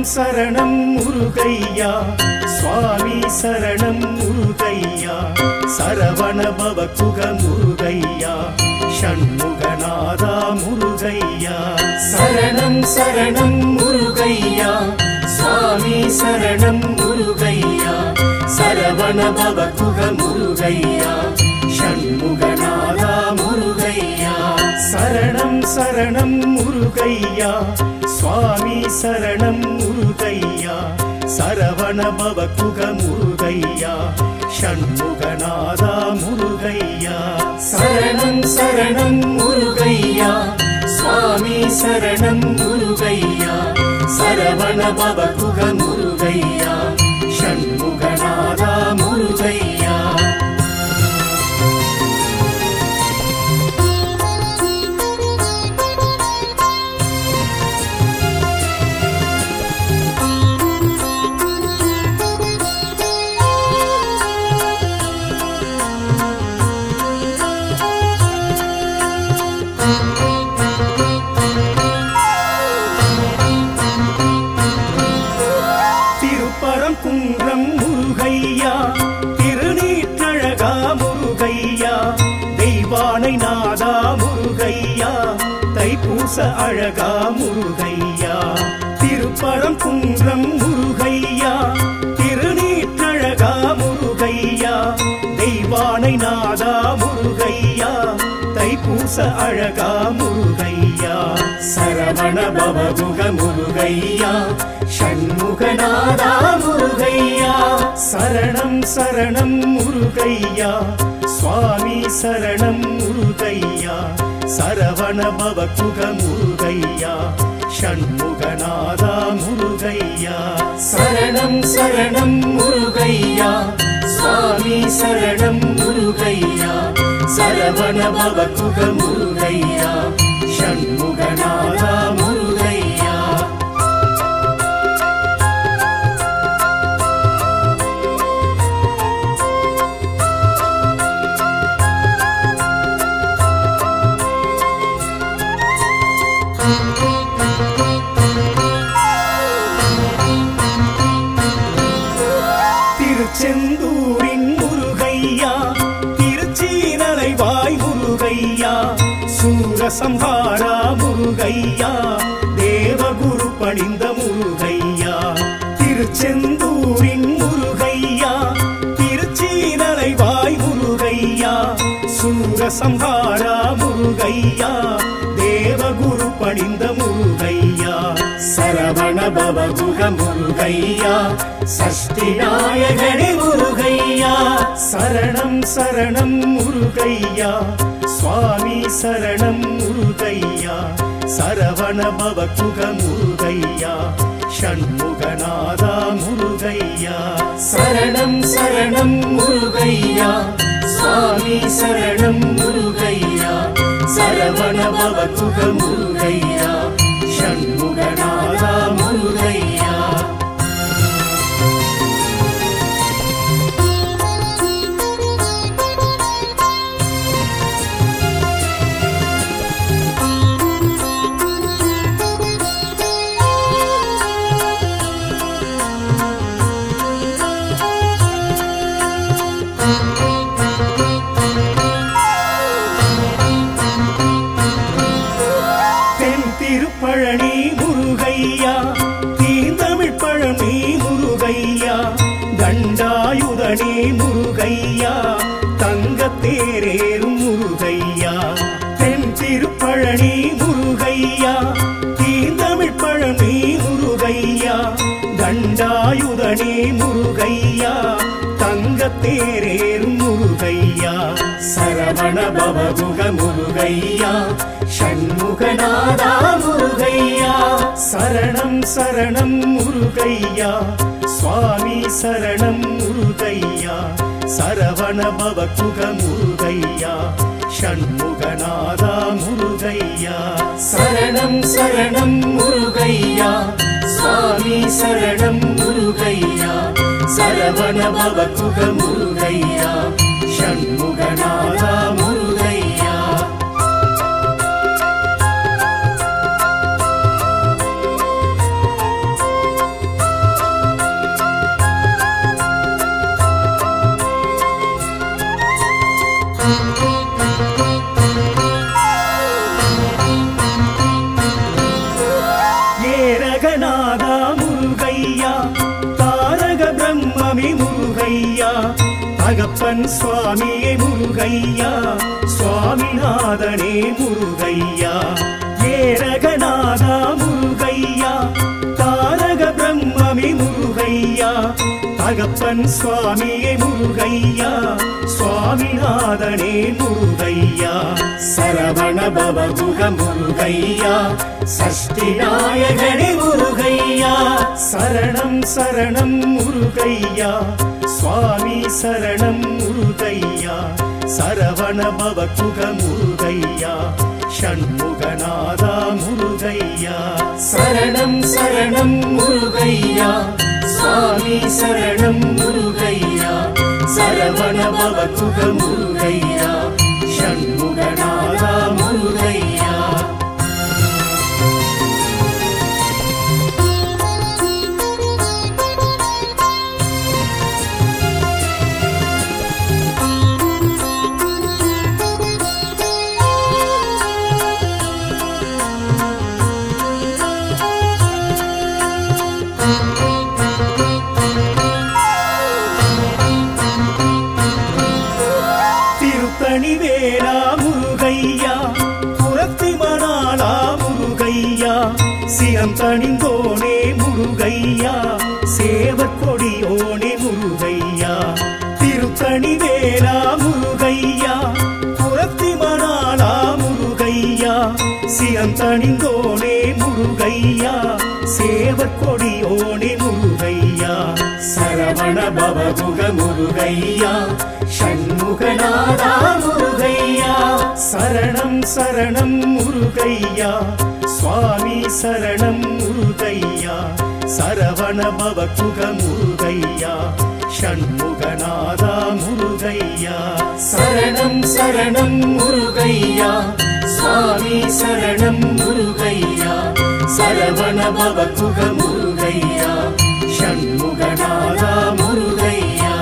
சரணம் முருகையா சுவாமி சரணம் முருகையா சரவண பவகுக முருகையா ஷண்முகநாதா முருகையா சரணம் சரணம் முருகையா சுவாமி சரணம் முருகையா சரவண பவகுக முருகையா ஷண்முகநாதா முருகையா சரணம் சரணம் முருகையா சுவாமி சரணம் முருகையா சரவண பவகுக முருகையா ஷண்முகநாதா முருகையா சரணம் சரணம் முருகையா சுவாமி சரணம் முருகையா சரவண பவகுக முருகையா ஷண்முகநாதா முருகையா திருப்பரம் குன்றம் முருகையா திருநீற்றழகா முருகையா தெய்வானை நாதா முருகையா தைப்பூச அழகா முருகையா திருப்பரம் குன்றம் முருகையா திருநீற்றழகா முருகையா தெய்வானை நாதா முருகையா தைப்பூச அழகா முருகையா சரவண பவகுக முருகையா ஷண்முகநாதா முருகையா சரணம் சரணம் முருகையா சுவாமி சரணம் முருகையா சரவண பவகுக முருகையா ஷண்முகநாதா முருகையா சரணம் சரணம் முருகையா சுவாமி சரணம் முருகையா சரவண பவகுக முருகையா ஷண்முகநாதா முருகையா திருச்செந்தூரின் முருகையா திருச்சீனலைவாய் முருகையா சூரசம்ஹாரா முருகையா தேவகுரு பணிந்த முருகையா திருச்செந்தூரின் முருகையா திருச்சீனலைவாய் முருகையா சூரசம்ஹாரா முருகையா தேவகுரு பணிந்த முருகையா சரவண பவகுக முருகையா சஷ்டி நாயகனே முருகையா சரணம் சரணம் முருகையா சுவாமி சரணம் முருகையா சரவண பவகுக முருகையா ஷண்முகநாதா முருகையா சரணம் சரணம் முருகையா சுவாமி சரணம் முருகையா சரவண பவகுக முருகையா ஷண்முகநாதா முருகையா தென் திருப்பழனி முருகையா தீந்தமிழ் பழனி முருகையா தண்டாயுதனே முருகையா தங்கத்தேரேறும் முருகையா தென் திருப்பழனி முருகையா தீந்தமிழ் பழனி முருகையா தண்டாயுதனே முருகையா தங்கத்தேரேறும் முருகையா சரவண பவகுக முருகையா ஷண்முகநாதா முருகையா சரணம் சரணம் முருகையா சுவாமி சரணம் முருகையா சரவண பவகுக முருகையா ஷண்முகநாதா முருகையா சரணம் சரணம் முருகையா சுவாமி சரணம் முருகையா சரவண பவகுக முருகையா ஷண்முகநாதா முருகையா தகப்பன் சுவாமியே முருகையா சுவாமிநாதனே முருகையா ஏரகநாதா முருகையா தாரக பிரம்மமே முருகையா தகப்பன் சுவாமியே முருகையா சுவாமிநாதனே முருகையா சரவண பவகுக முருகையா சஷ்டி நாயகனே முருகையா சரணம் சரணம் முருகையா சுவாமி சரணம் முருகையா சரவண பவகுக முருகையா ஷண்முகநாதா முருகையா சரணம் சரணம் முருகையா சுவாமி சரணம் முருகையா சரவண பவகுக முருகையா ஷண்முகநாதா முருகையா திருத்தணி வேளா முருகையா புறத்தி மணாளா முருகையா சிரம் தணிந்தோனே முருகையா சேவற் கொடியோனே முருகையா திருத்தணி வேளா முருகையா புறத்தி மணாளா முருகையா சிரம் தணிந்தோனே முருகையா சேவற் கொடியோனே முருகையா சரவண பவகுக முருகையா ஷண்முகநாதா முருகையா சரணம் சரணம் முருகையா சுவாமி சரணம் முருகையா சரவண பவகுக முருகையா ஷண்முகநாதா முருகையா சரணம் சரணம் முருகையா சுவாமி சரணம் முருகையா சரவண பவகுக முருகையா ஷண்முகநாதா முருகையா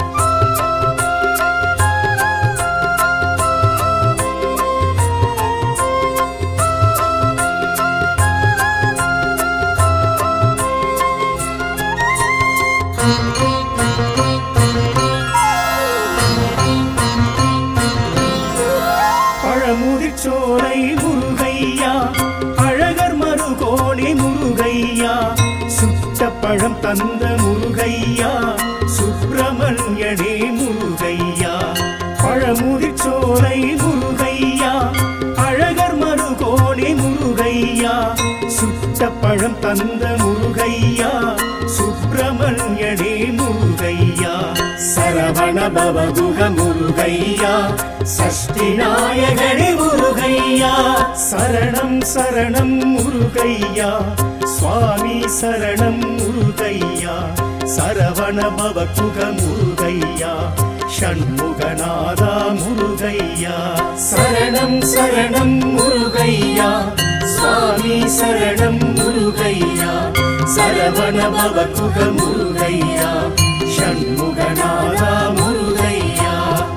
பழமுதிர்ச்சோலை முருகையா அழகர் மருகோணி முருகையா சுட்ட பழம் தந்த முருகையா சுப்பிரமணியனே முருகையா பழமுதிர்ச்சோலை முருகையா அழகர் மருகோணி முருகையா சுட்ட பழம் தந்த முருகையா சுப்பிரமணியனே முருகையா சரவண பவகுக முருகையா சஷ்டி நாயகனே முருகையா சரணம் சரணம் முருகையா சுவாமி சரணம் முருகையா சரவண பவகுக முருகையா ஷண்முகநாதா முருகையா சரணம் சரணம் முருகையா சுவாமி சரணம் முருகையா சரவண பவகுக முருகையா ஷண்முகநாதா முருகையா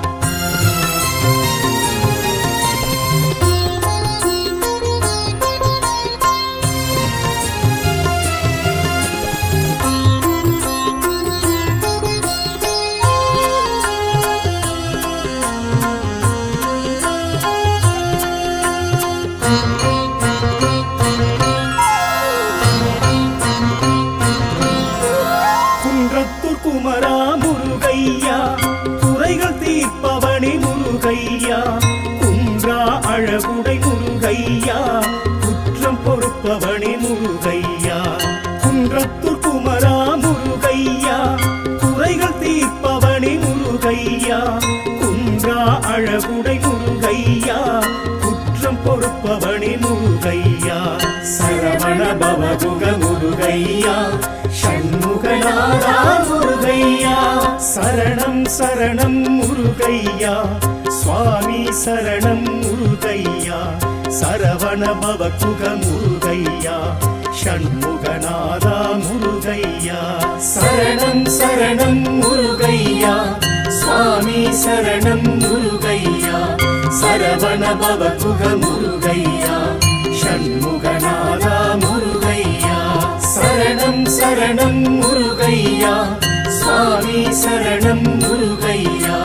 குன்றத்தூர் குமரா முருகையா குறைகள் தீர்ப்பவனே முருகையா குன்றா அழகுடை முருகையா குற்றம் பொறுப்பவனே முருகையா குன்றத்தூர் குமரா முருகையா குறைகள் தீர்ப்பவனே முருகையா குன்றா அழகுடை முருகையா குற்றம் பொறுப்பவனே முருகையா சரவண பவகுக முருகையா ஷண்முகநாதா முருகையா சரணம் சரணம் முருகையா சுவாமி சரணம் முருகையா சரவண பவகுக முருகையா ஷண்முகநாதா முருகையா சரணம் சரணம் முருகையா சுவாமி சரணம் முருகையா சரவண பவகுக முருகையா ஷண்முகநாதா முருகையா சரணம் சரணம் முருகையா சுவாமி சரணம் முருகையா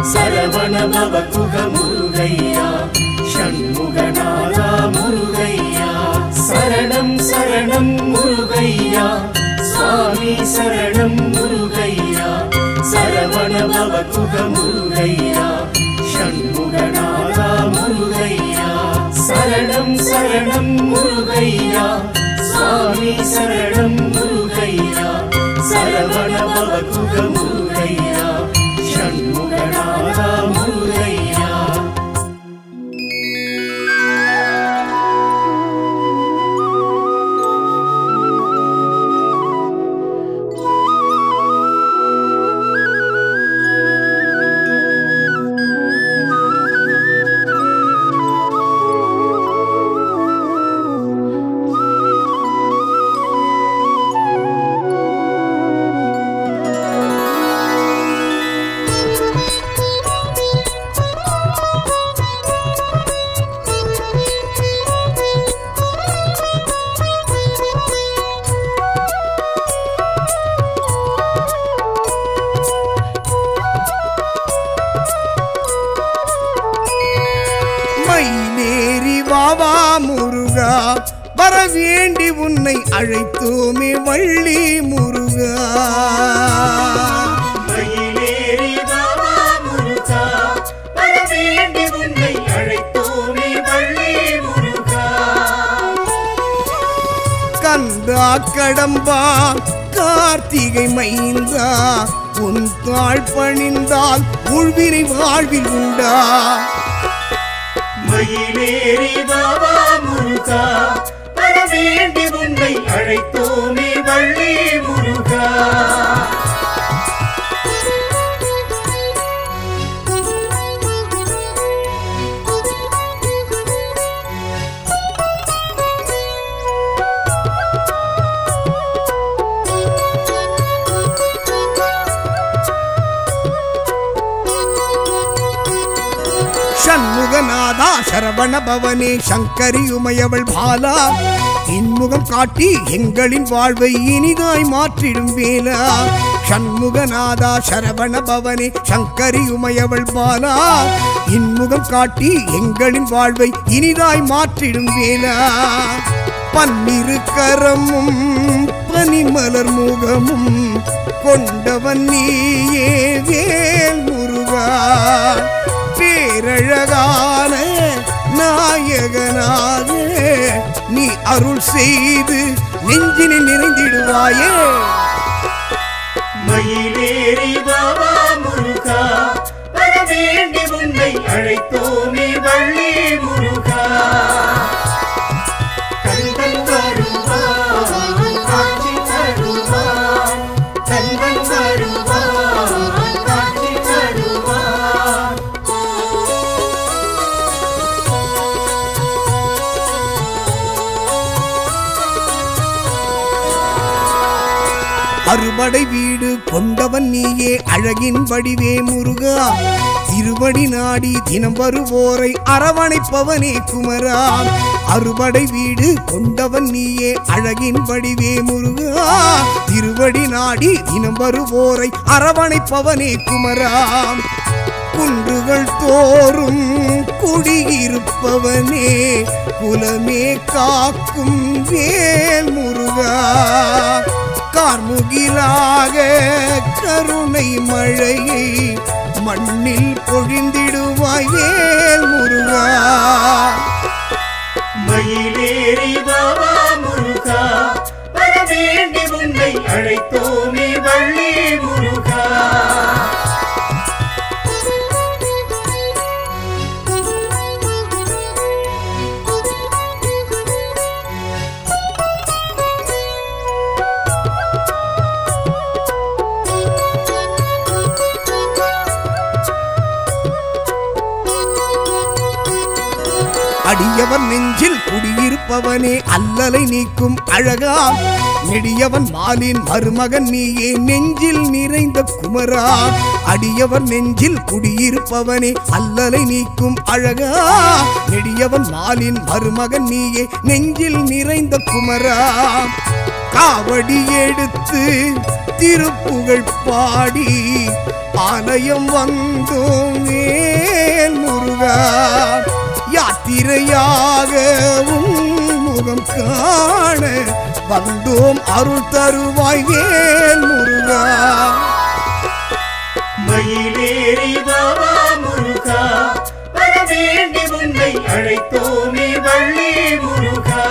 சரவண பவகுக முருகையா ஷண்முகநாதா முருகையா சரணம் சரணம் முருகையா சுவாமி சரணம் முருகையா சரவண பவகுக முருகையா ஷண்முகநாதா முருகையா சரணம் சரணம் முருகையா சுவாமி சரணம் முருகையா சரவண பவகுக முருகையா ஷண்முகநாதா முருகையா மயிலேறி வாவா முருகா வர வேண்டி உன்னை அழைத்தோமே வள்ளி முருகா மயிலேறி வாவா முருகா வர வேண்டி உன்னை அழைத்தோமே வள்ளி முருகா கந்தா கடம்பா கார்த்திகை மைந்தா உன் தாழ் பணிந்தால் உள்வினை வாழ்வில் உண்டா மயிலேறி வாவா முருகா வர வேண்டி உன்னை அழைத்தோமே வள்ளி முருகா சண்முகநாதா சரவண பவனே சங்கரி உமையவள் பாலா இன்முகம் காட்டி எங்களின் வாழ்வை இனிதாய் மாற்றிடும் வேலா சண்முகநாதா சரவண பவனே சங்கரி உமையவள் பாலா இன்முகம் காட்டி எங்களின் வாழ்வை இனிதாய் மாற்றிடும் வேலா பன்னிரு கரமும் பனிமலர் முகமும் கொண்டவன் நீயே வேல் முருகா பேரழகான நாயகனாக நீ அருள் செய்து நெஞ்சினில் நிறைந்திடுவாயே மயிலேறி வாவா முருகா வர வேண்டி உன்னை அழைத்தோமே வள்ளி முருகா கந்தன் வருவான் காட்சி தருவான் கந்தன் வருவான் காட்சி தருவான் அறுபடை வீடு கொண்டவன் நீயே அழகின் வடிவே முருகா திருவடி நாடி தினம் வருவோரை அரவணைப்பவனே குமரா அறுபடை வீடு கொண்டவன் நீயே அழகின் வடிவே முருகா திருவடி நாடி தினம் வருவோரை அரவணைப்பவனே குமரா குன்றுகள் தோறும் குடியிருப்பவனே குலமே காக்கும் வேல் முருகா கார்முகிலாக கருணை மழையை மண்ணில் பொழிந்திடுவாய் வேல் முருகா மயிலேறி வாவா முருகா வர வேண்டி உன்னை அழைத்தோமே வள்ளி முருகா அடியவன் நெஞ்சில் குடியிருப்பவனே அல்லலை நீக்கும் அழகா நெடியவன் மாலின் மருமகன் நீயே நெஞ்சில் நிறைந்த குமரா அடியவன் நெஞ்சில் குடியிருப்பவனே அல்லலை நீக்கும் அழகா நெடியவன் மாலின் மருமகன் நீயே நெஞ்சில் நிறைந்த குமரா காவடி எடுத்து திருப்புகழ் பாடி ஆலயம் வந்தோம் முருகா யாத்திரையாக உன் முகம் காண வந்தோம் அருள் தருவாய் வேல் முருகா மயிலேறி வாவா முருகா வர வேண்டி உன்னை அழைத்தோமே வள்ளி முருகா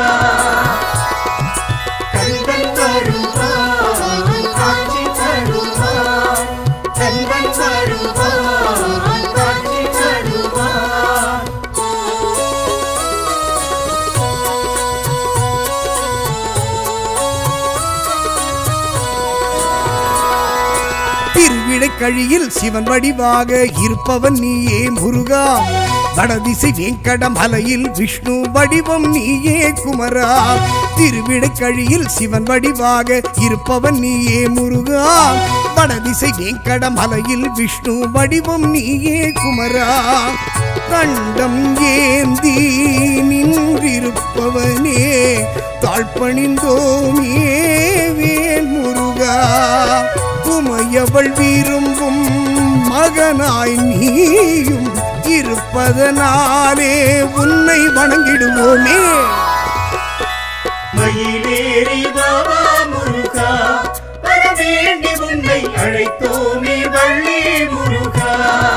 கந்தன் வருவான் காட்சி தருவான் கந்தன் வருவான் காட்சி தருவான் திருவிடை கழியில் சிவன் வடிவாக இருப்பவன் நீயே முருகா வடதிசை வேங்கட மலையில் விஷ்ணு வடிவம் நீயே குமரா திருவிடை கழியில் சிவன் வடிவாக இருப்பவன் நீயே முருகா வடதிசை வேங்கட மலையில் விஷ்ணு வடிவம் நீயே குமரா கண்டம் ஏந்தி நின்றிருப்பவனே தாழ்பணிந்தோமே வேல் முருகா உமையவள் விரும்பும் மகனாய் நீயும் இருப்பதனாலே உன்னை வணங்கிடுவோமே மயிலேறி வாவா முருகா வர வேண்டி உன்னை அழைத்தோமே வள்ளி முருகா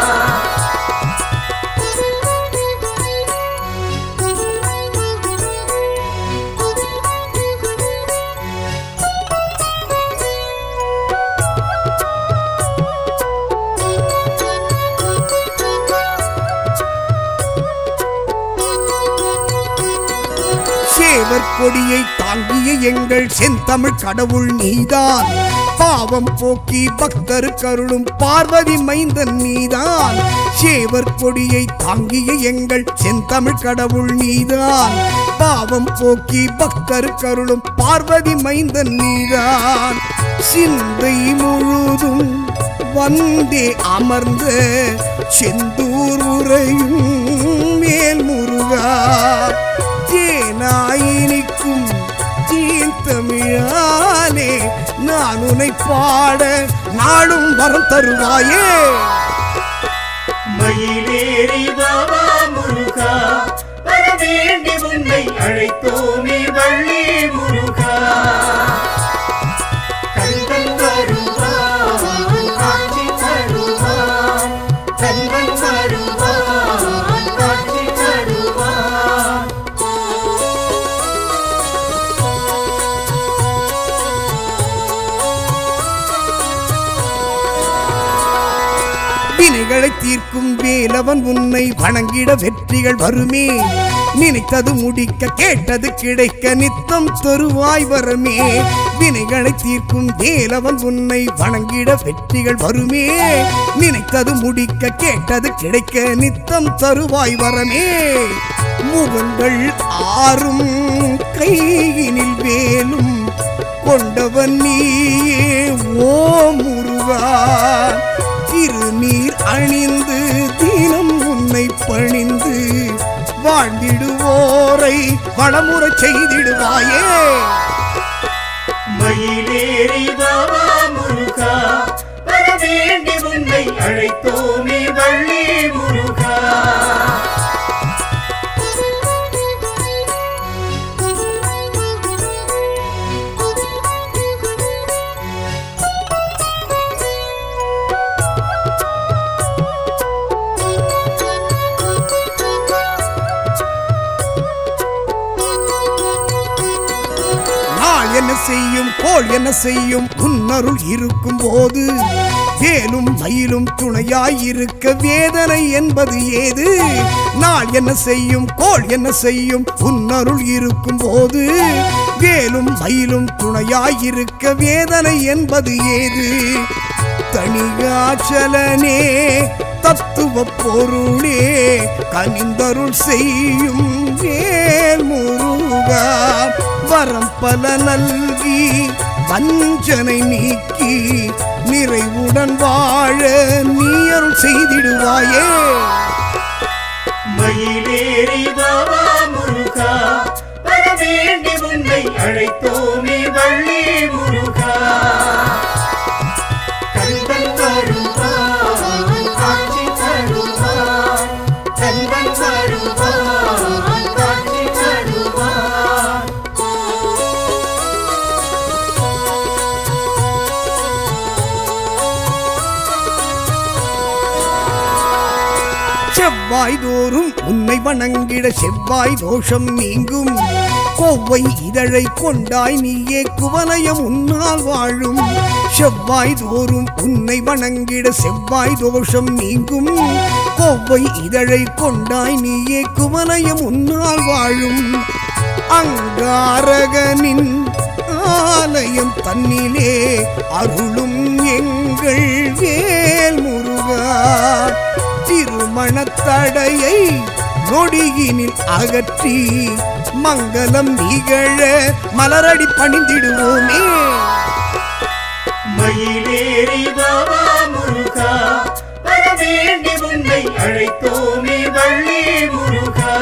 சேவர் கொடியை தாங்கிய எங்கள் செந்தமிழ் கடவுள் நீதான் பாவம் போக்கி பக்தர் கருளும் பார்வதி மைந்தன் நீதான் சேவர் கொடியை தாங்கிய எங்கள் செந்தமிழ் கடவுள் நீதான் பாவம் போக்கி பக்தர் கருளும் பார்வதி மைந்தன் நீதான் சிந்தை முழுதும் வந்தே அமர்ந்த செந்தூர் உரையும் மேல் முருகா தேனாயினிக்கும் தீன் தமிழாலே நான் உன்னை பாட நாளும் வரம் தருவாயே மயிலேறி வாவா முருகா வர வேண்டி உன்னை அழைத்தோமே வள்ளி முருகா கந்தன் வருவான் காட்சி தருவான் கந்தன் வருவான் காட்சி தருவான் வினைகளை தீர்க்கும் வேலவன் உன்னை வணங்கிட வெற்றிகள் வருமே நினைத்தது முடிக்க கேட்டது கிடைக்க நித்தம் தருவாய் வரமே வினைகளை தீர்க்கும் வேலவன் உன்னை வணங்கிட வெற்றிகள் வருமே நினைத்தது முடிக்க கேட்டது கிடைக்க நித்தம் தருவாய் வரமே முகங்கள் ஆறும் கையினில் வேலும் கொண்டவன் நீயே ஓ முருகா திருநீர் அணிந்து தினம் உன்னை பணிந்து வாழ்ந்திடுவோரை வளமுறச் செய்திடுவாயே மயிலேறி வாவா முருகா வர வேண்டி உன்னை அழைத்தோமே வள்ளி முருகா நாள் என்ன செய்யும் கோள் என்ன செய்யும் உன்னருள் இருக்கும் போது வேலும் மயிலும் துணையாய் இருக்க வேதனை என்பது ஏது நாள் என்ன செய்யும் கோள் என்ன செய்யும் உன்னருள் இருக்கும் போது வேலும் மயிலும் துணையாய் இருக்க வேதனை என்பது ஏது தனிகாச்சலனே தத்துவ பொருளே கனிந்தருள் செய்யும் வேல் முருகா வரம் பல நல்கி வஞ்சனை நீக்கி நிறைவுடன் வாழ நீ அருள் செய்திடுவாயே மயிலேறி வாவா முருகா வர வேண்டி உன்னை அழைத்தோமே வள்ளி முருகா கந்தன் வருவான் காட்சி தருவான் கந்தன் செவ்வாய் தோறும் உன்னை வணங்கிட செவ்வாய் தோஷம் நீங்கும் கோவை இதழை கொண்டாய் நீயே குவலயம் உன்னால் வாழும் செவ்வாய் தோறும் உன்னை வணங்கிட செவ்வாய் தோஷம் நீங்கும் கோவை இதழை கொண்டாய் நீயே குவலயம் உன்னால் வாழும் அங்காரகனின் ஆலயம் தன்னிலே அருளும் எங்கள் வேல் முருகா திருமணத்தடையை நொடியினில் அகற்றி மங்களம் நிகழ மலரடி பணிந்திடுவோமே மயிலேறி பாபா முருகா வரவேண்டி உன்னை அழைத்தோமே வள்ளி முருகா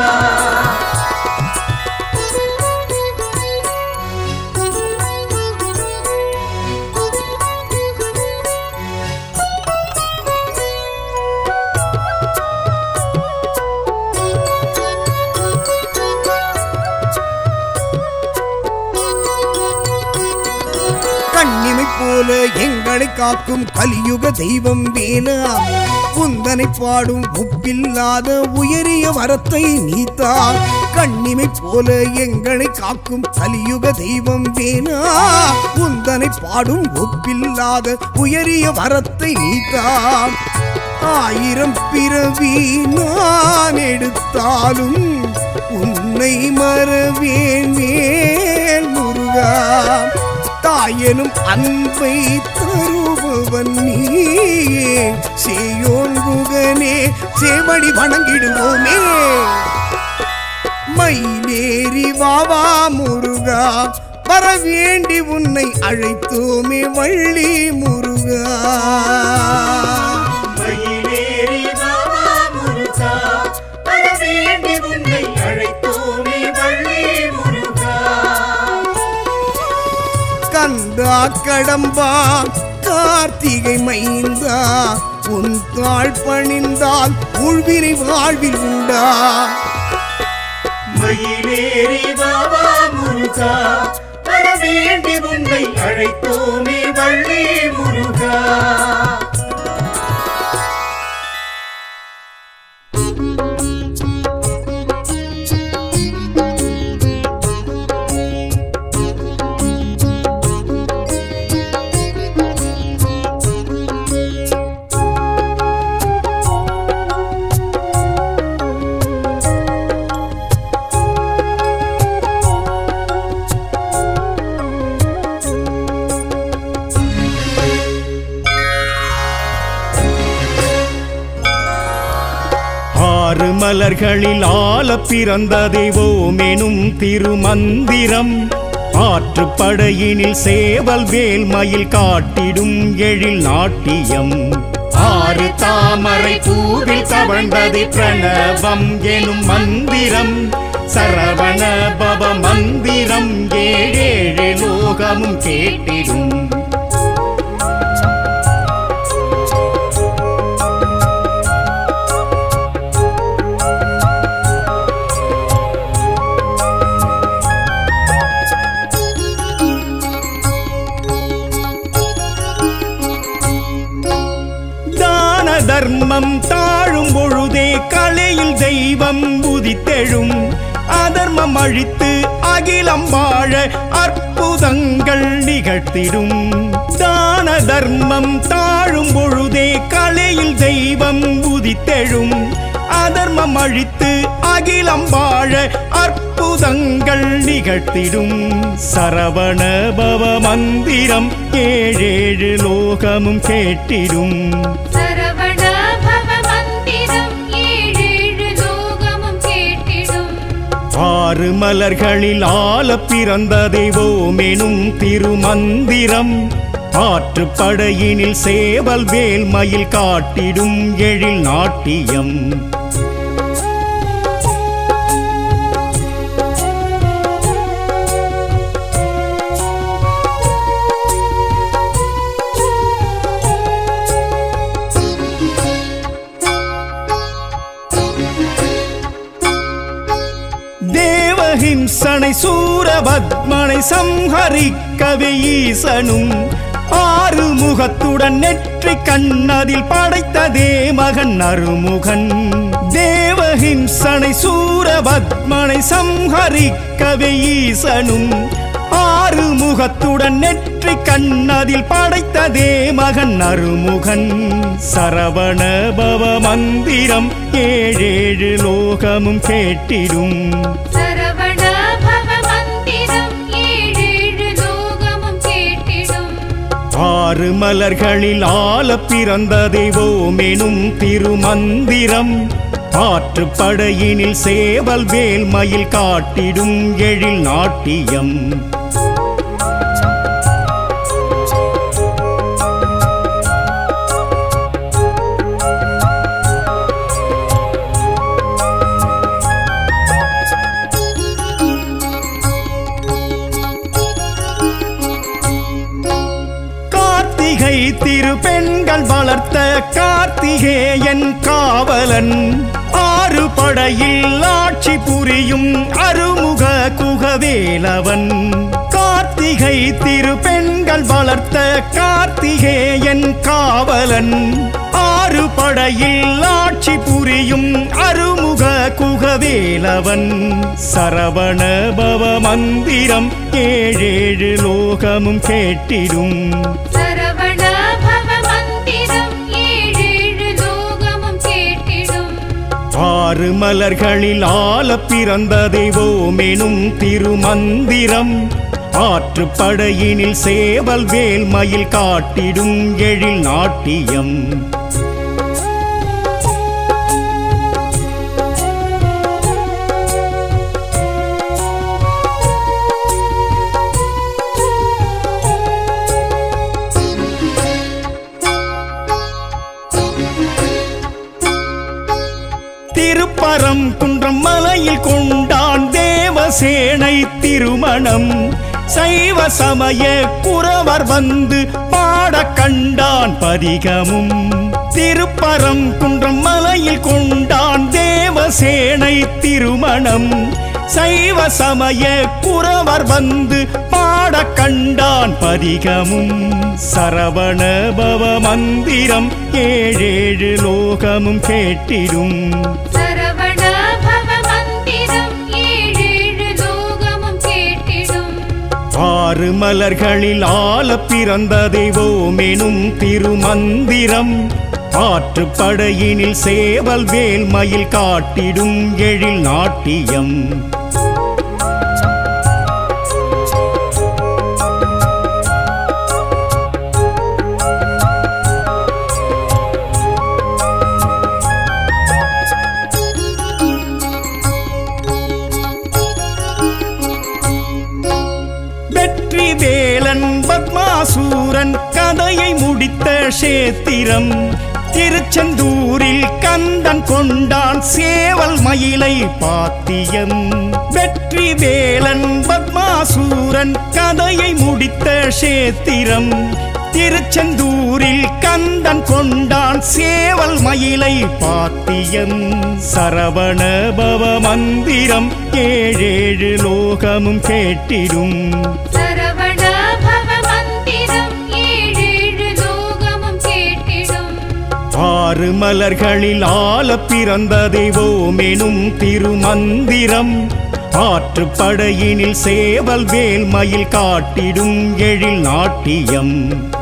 கண்ணிமை போல எங்களை காக்கும் கலியுக தெய்வம் வேலா குந்தனை பாடும் உப்பில்லாத உயரிய வரத்தை நீத்தா கண்ணிமை போல எங்களை காக்கும் கலியுக தெய்வம் வேலா குந்தனை பாடும் ஒப்பில்லாத உயரிய வரத்தை நீத்தா ஆயிரம் பிறவி நான் எடுத்தாலும் உன்னை மறவேன் வேல் முருகா தாயனும் அன்பை தருபவன் நீயே சேயோன் குகனே சேவடி வணங்கிடுவோமே மயிலேறி வாவா முருகா வர வேண்டி உன்னை அழைத்தோமே வள்ளி முருகா மயிலேறி பாபா முருகா வரவேண்டி உன்னை அழைத்தோமே வள்ளி முருகா கந்தா கடம்பா கார்த்திகை மைந்தா உன் தாழ் பணிந்தால் உழ்வினை வாழ்வில் உண்டா மயிலேறி பாபா முருகா வரவேண்டி உன்னை அழைத்தோமே வள்ளி முருகா ஆறு மலர்களில் ஆல பிறந்த தெய்வோமெனும் திருமந்திரம் ஆற்றுப்படையினில் சேவல் வேல் மயில் காட்டிடும் எழில் நாட்டியம் ஆறு தாமரை பூவில் தவழ்ந்தது பிரணவம் எனும் மந்திரம் சரவண பவ மந்திரம் ஏழேழு லோகமும் கேட்டிடும் தான தர்மம் தாழும் பொழுதே கலையில் தெய்வம் உதித்தெழும் அதர்மம் அழித்து அகிலம் வாழ அற்புதங்கள் நிகழ்த்திடும் தான தர்மம் தாழும் பொழுதே கலையில் தெய்வம் உதித்தெழும் அதர்மம் அழித்து அகிலம் வாழ அற்புதங்கள் நிகழ்த்திடும் சரவண பவ மந்திரம் ஏழேழு லோகமும் கேட்டிடும் சரவண பவ மந்திரம் ஏழேழு லோகமும் கேட்டிடும் ஆறு மலர்களில் ஆல பிறந்த தெய்வோமெனும் திருமந்திரம் ஆற்றுப்படையினில் சேவல் வேல் மயில் காட்டிடும் எழில் நாட்டியம் தேவஹிம்சனை சூரபத்மனை சம்ஹரிக்கவே ஈசனும் ஆறு முகத்துடன் நெற்றி கண்ணதில் படைத்ததே மகன் அருமுகன் தேவஹிம்சனை சூரபத்மனை சம்ஹரிக்கவே ஈசனும் ஆறு முகத்துடன் நெற்றி கண்ணதில் படைத்ததே மகன் அருமுகன் சரவண பவ மந்திரம் ஏழேழு லோகமும் கேட்டிடும் சரவண பவ மந்திரம் ஏழேழு லோகமும் கேட்டிடும் ஆறு மலர்களில் ஆல பிறந்த தெய்வோமெனும் திருமந்திரம் ஆற்றுப்படையினில் சேவல் வேல் மயில் காட்டிடும் எழில் நாட்டியம் கார்த்திகை திருப்பெண்கள் வளர்த்த கார்த்திகேயன் காவலன் ஆறு படையில் ஆட்சி புரியும் அருமுக குகவேலவன் கார்த்திகை திருப்பெண்கள் வளர்த்த கார்த்திகேயன் காவலன் ஆறு படையில் ஆட்சி புரியும் அருமுக குகவேலவன் சரவண பவ மந்திரம் ஏழேழு லோகமும் கேட்டிடும் சரவண பவ மந்திரம் ஏழேழு லோகமும் கேட்டிடும் ஆறு மலர்களில் ஆல பிறந்த தெய்வோமெனும் திருமந்திரம் ஆற்றுப்படையினில் சேவல் வேல் மயில் காட்டிடும் எழில் நாட்டியம் திருப்பரம் குன்றம் மலையில் கொண்டான் தேவசேனை திருமணம் சைவ சமய குறவர் வந்து பாட கண்டான் பதிகமும் திருப்பரம் குன்றம் மலையில் கொண்டான் தேவசேனை திருமணம் சைவ சமய குறவர் வந்து பாட கண்டான் பதிகமும் சரவண பவ மந்திரம் ஏழேழு லோகமும் கேட்டிடும் சரவண பவ மந்திரம் ஏழேழு லோகமும் கேட்டிடும் ஆறு மலர்களில் ஆல பிறந்த தெய்வோமெனும் திருமந்திரம் ஆற்றுப்படையினில் சேவல் வேல் மயில் காட்டிடும் எழில் நாட்டியம் வெற்றி வேலன் பத்மாசூரன் கதையை முடித்த சேத்திரம் திருச்செந்தூரில் கந்தன் கொண்டான் சேவல் மயிலை பாத்தியம் வெற்றி வேலன் பத்மாசூரன் கதையை முடித்த சேத்திரம் திருச்செந்தூரில் கந்தன் கொண்டான் சேவல் மயிலை பாத்தியம் சரவண பவ மந்திரம் ஏழேழு லோகமும் கேட்டிடும் சரவண பவ மந்திரம் ஏழேழு லோகமும் கேட்டிடும் ஆறு மலர்களில் ஆல பிறந்த தெய்வோமெனும் திருமந்திரம் ஆற்றுப்படையினில் சேவல் வேல் மயில் காட்டிடும் எழில் நாட்டியம்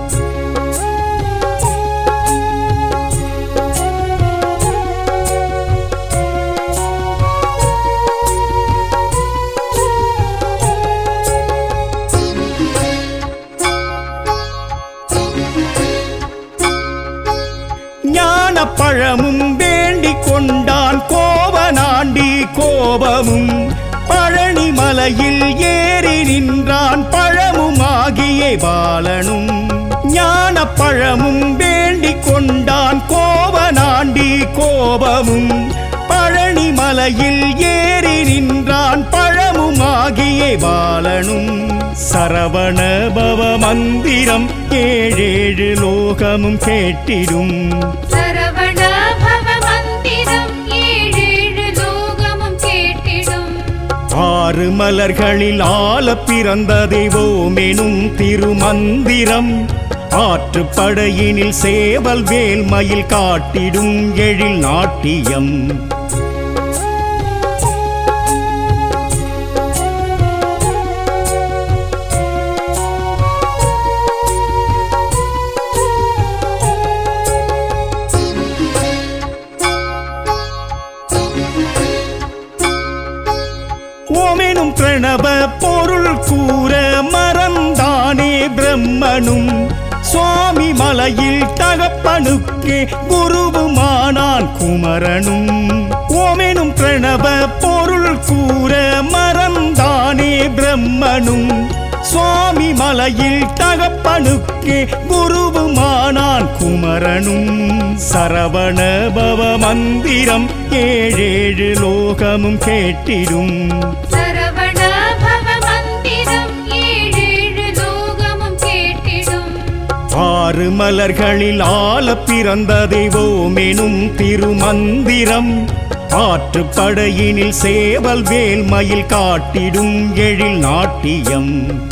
ஞான பழமும் வேண்டிக் கொண்டான் கோவனாண்டி கோபமும் பழனி மலையில் ஏறி நின்றான் பழமுமாகிய பாலனும் ஞான பழமும் வேண்டிக் கொண்டான் கோவனாண்டி கோபமும் பழனி மலையில் ஏறி நின்றான் பழமுமாகிய பாலனும் சரவண பவ மந்திரம் ஏழேழு லோகமும் கேட்டிடும் சரவண பவ மந்திரம் ஏழேழு லோகமும் கேட்டிடும் ஆறு மலர்களில் ஆல பிறந்த தெய்வோமெனும் திருமந்திரம் ஆற்றுப்படையினில் சேவல் வேல் மயில் காட்டிடும் எழில் நாட்டியம் ஓமெனும் பிரணவ பொருள் கூற மறந்தானே பிரம்மனும் சுவாமி மலையில் தகப்பனுக்கே குருவுமானான் குமரனும் ஓமெனும் பிரணவ பொருள் கூற மறந்தானே பிரம்மனும் சுவாமி மலையில் தகப்பனுக்கே குருவுமானான் குமரனும் சரவண பவ மந்திரம் ஏழேழு லோகமும் கேட்டிடும் சரவண பவ மந்திரம் ஏழேழு லோகமும் கேட்டிடும் ஆறு மலர்களில் ஆல பிறந்த தெய்வோமெனும் திருமந்திரம் ஆற்றுப்படையினில் சேவல் வேல் மயில் காட்டிடும் எழில் நாட்டியம்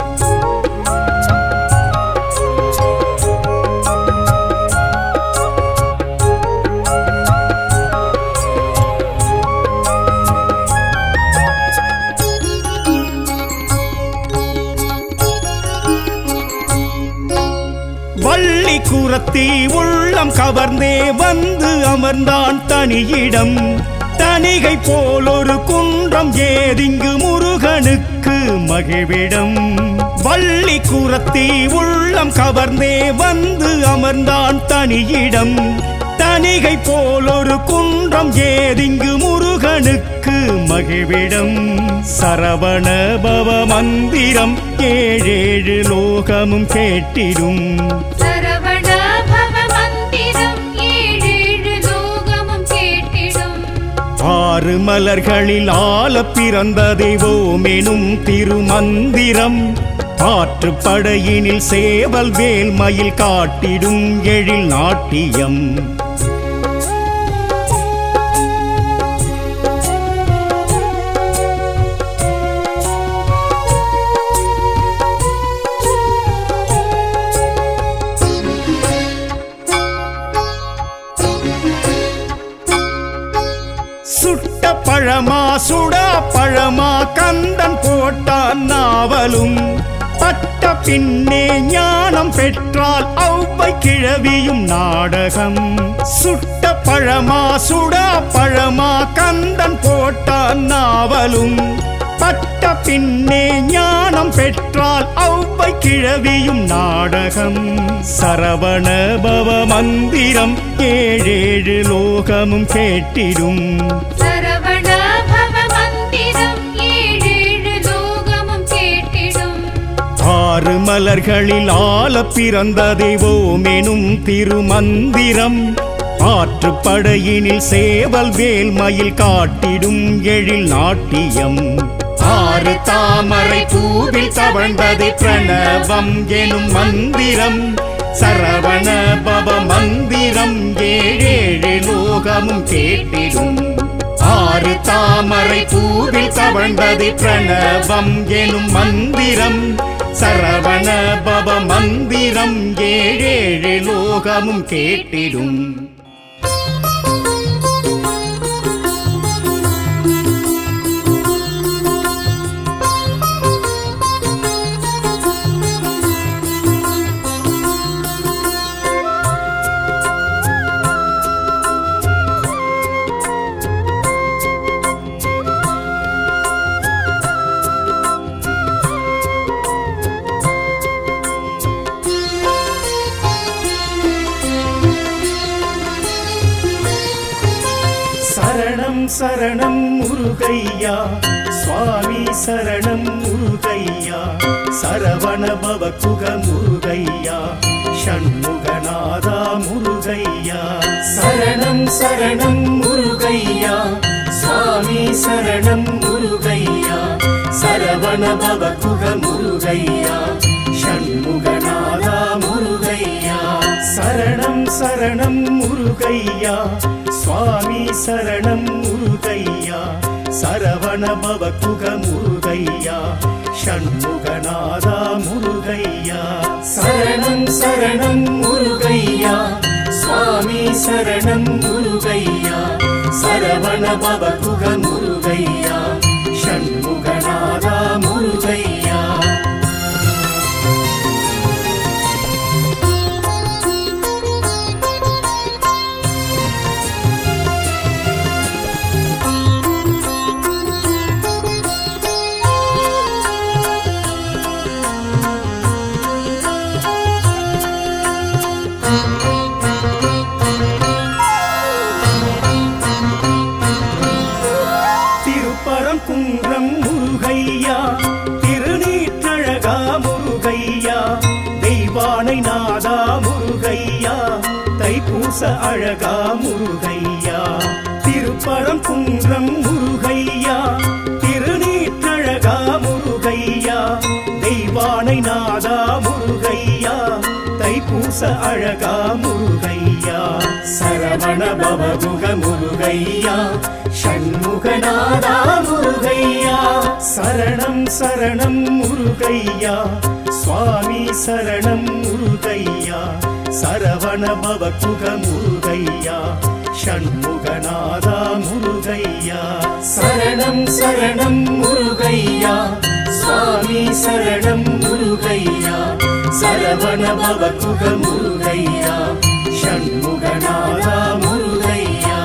வள்ளி குரத்தி உள்ளம் கவர்ந்தே வந்து அமர்ந்தான் தனியிடம் தனிகை போல் ஒரு குன்றம் ஏதிங்கு முருகனுக்கு மகிழ்விடம் வள்ளி குரத்தி உள்ளம் கவர்ந்தே வந்து அமர்ந்தான் தனியிடம் தனிகை போல் ஒரு குன்றம் ஏதிங்கு முருகனுக்கு மகிழ்விடம் சரவண பவ மந்திரம் ஏழேழு லோகமும் கேட்டிடும் சரவண பவ மந்திரம் ஏழேழு லோகமும் கேட்டிடும் ஆறு மலர்களில் ஆல பிறந்த தெய்வோமெனும் திருமந்திரம் ஆற்றுப்படையினில் சேவல் வேல் மயில் காட்டிடும் எழில் நாட்டியம் சுட்ட பழமா சுடா பழமா கந்தன் போட்டான் நாவலும் பட்ட பின்னே ஞானம் பெற்றால் ஔவை கிழவியும் நாடகம் சுட்ட பழமா சுடா பழமா கந்தன் போட்டான் நாவலும் பட்ட பின்னே ஞானம் பெற்றால் ஔவை கிழவியும் நாடகம் சரவண பவ மந்திரம் ஏழேழு லோகமும் கேட்டிடும் சரவண பவ மந்திரம் ஏழேழு லோகமும் கேட்டிடும் ஆறு மலர்களில் ஆல பிறந்த தெய்வோமெனும் திருமந்திரம் ஆற்றுப்படையினில் சேவல் வேல் மயில் காட்டிடும் எழில் நாட்டியம் ஆறு தாமரை பூவில் தவழ்ந்தது பிரணவம் எனும் மந்திரம் சரவண பவ மந்திரம் ஏழேழு லோகமும் கேட்டிடும் ஆறு தாமரை பூவில் தவழ்ந்தது பிரணவம் எனும் மந்திரம் சரவண பவ மந்திரம் ஏழேழு லோகமும் கேட்டிடும் சரணம் சரணம் முருகையா சுவாமி சரணம் முருகையா சரவண பவ குக முருகையா ஷண்முகநாதா முருகையா சரணம் சரணம் முருகையா சுவாமி சரணம் முருகையா சரவண பவ குக முருகையா ஷண்முகநாதா முருகையா சரணம் சரணம் முருகையா சுவாமி சரணம் முருகையா சரவண பவ குக முருகையா ஷண்முகநாதா முருகையா சரணம் சரணம் முருகையா சுவாமி சரணம் முருகையா சரவண பவ குக முருகையா ஷண்முகநாதா முருகையா திருப்பரம் குன்றம் முருகையா திருநீற்றழகா முருகையா தெய்வானை நாதா முருகையா தைப்பூச அழகா முருகையா திருப்பரம் குன்றம் முருகையா திருநீற்றழகா முருகையா தெய்வானை நாதா முருகையா தைப்பூச அழகா முருகையா சரவண பவகுக முருகையா ஷண்முகநாதா முருகையா சரணம் சரணம் முருகையா சுவாமி சரணம் முருகையா சரவண பவகுக முருகையா ஷண்முகநாதா முருகையா சரணம் சரணம் முருகையா சுவாமி சரணம் முருகையா சரவண பவகுக முருகையா ஷண்முகநாதா முருகையா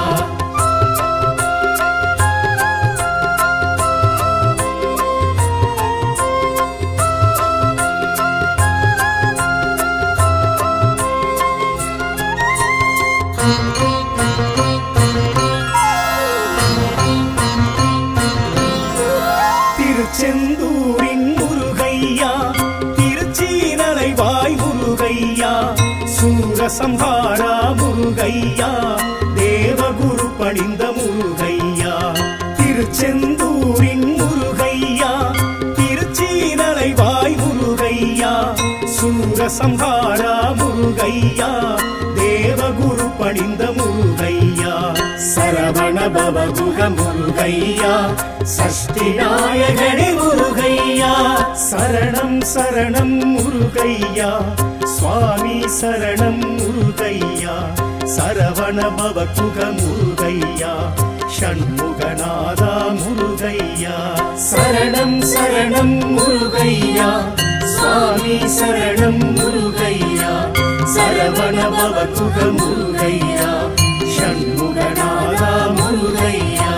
திருச்செந்தூரின் முருகையா திருச்சீனலைவாய் முருகையா சூரசம்ஹாரா முருகையா தேவகுரு பணிந்த முருகையா திருச்செந்தூரின் முருகையா திருச்சீனலைவாய் முருகையா சூரசம்ஹாரா முருகையா தேவகுரு பணிந்த முருகையா சரவண பவகுக முருகையா சஷ்டி நாயகனே முருகையா சரணம் சரணம் முருகையா சுவாமி சரணம் முருகையா சரவண பவகுக முருகையா ஷண்முகநாதா முருகையா சரணம் சரணம் முருகையா சுவாமி சரணம் முருகையா சரவண பவகுக முருகையா ஷண்முகநாதா முருகையா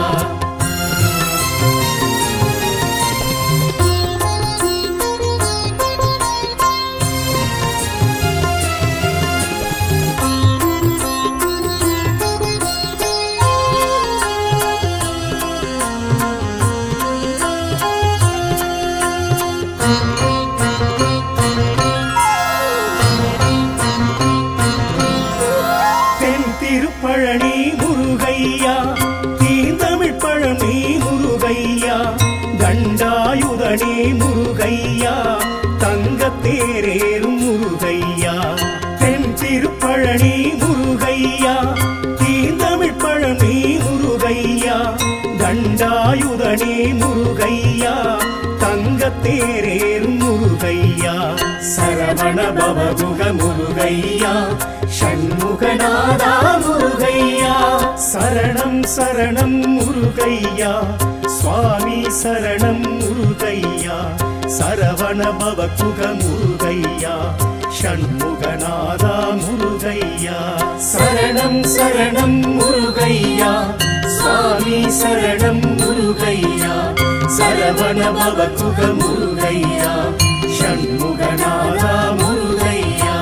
தென் திருப்பழனி முருகையா தீந்தமிழ் பழனி முருகையா தண்டாயுதனே முருகையா தங்கத்தேரேறும் முருகையா தென் திருப்பழனி முருகையா தீந்தமிழ் பழனி முருகையா தண்டாயுதனே முருகையா தங்கத்தேரேறும் முருகையா சரவண பவகுக முருகையா ஷண்முகநாதா முருகையா சரணம் சரணம் முருகையா சுவாமி சரணம் முருகையா சரவண பவகுக முருகையா ஷண்முகநாதா முருகையா சரணம் சரணம் முருகையா சுவாமி சரணம் முருகையா சரவண பவகுக முருகையா ஷண்முகநாதா முருகையா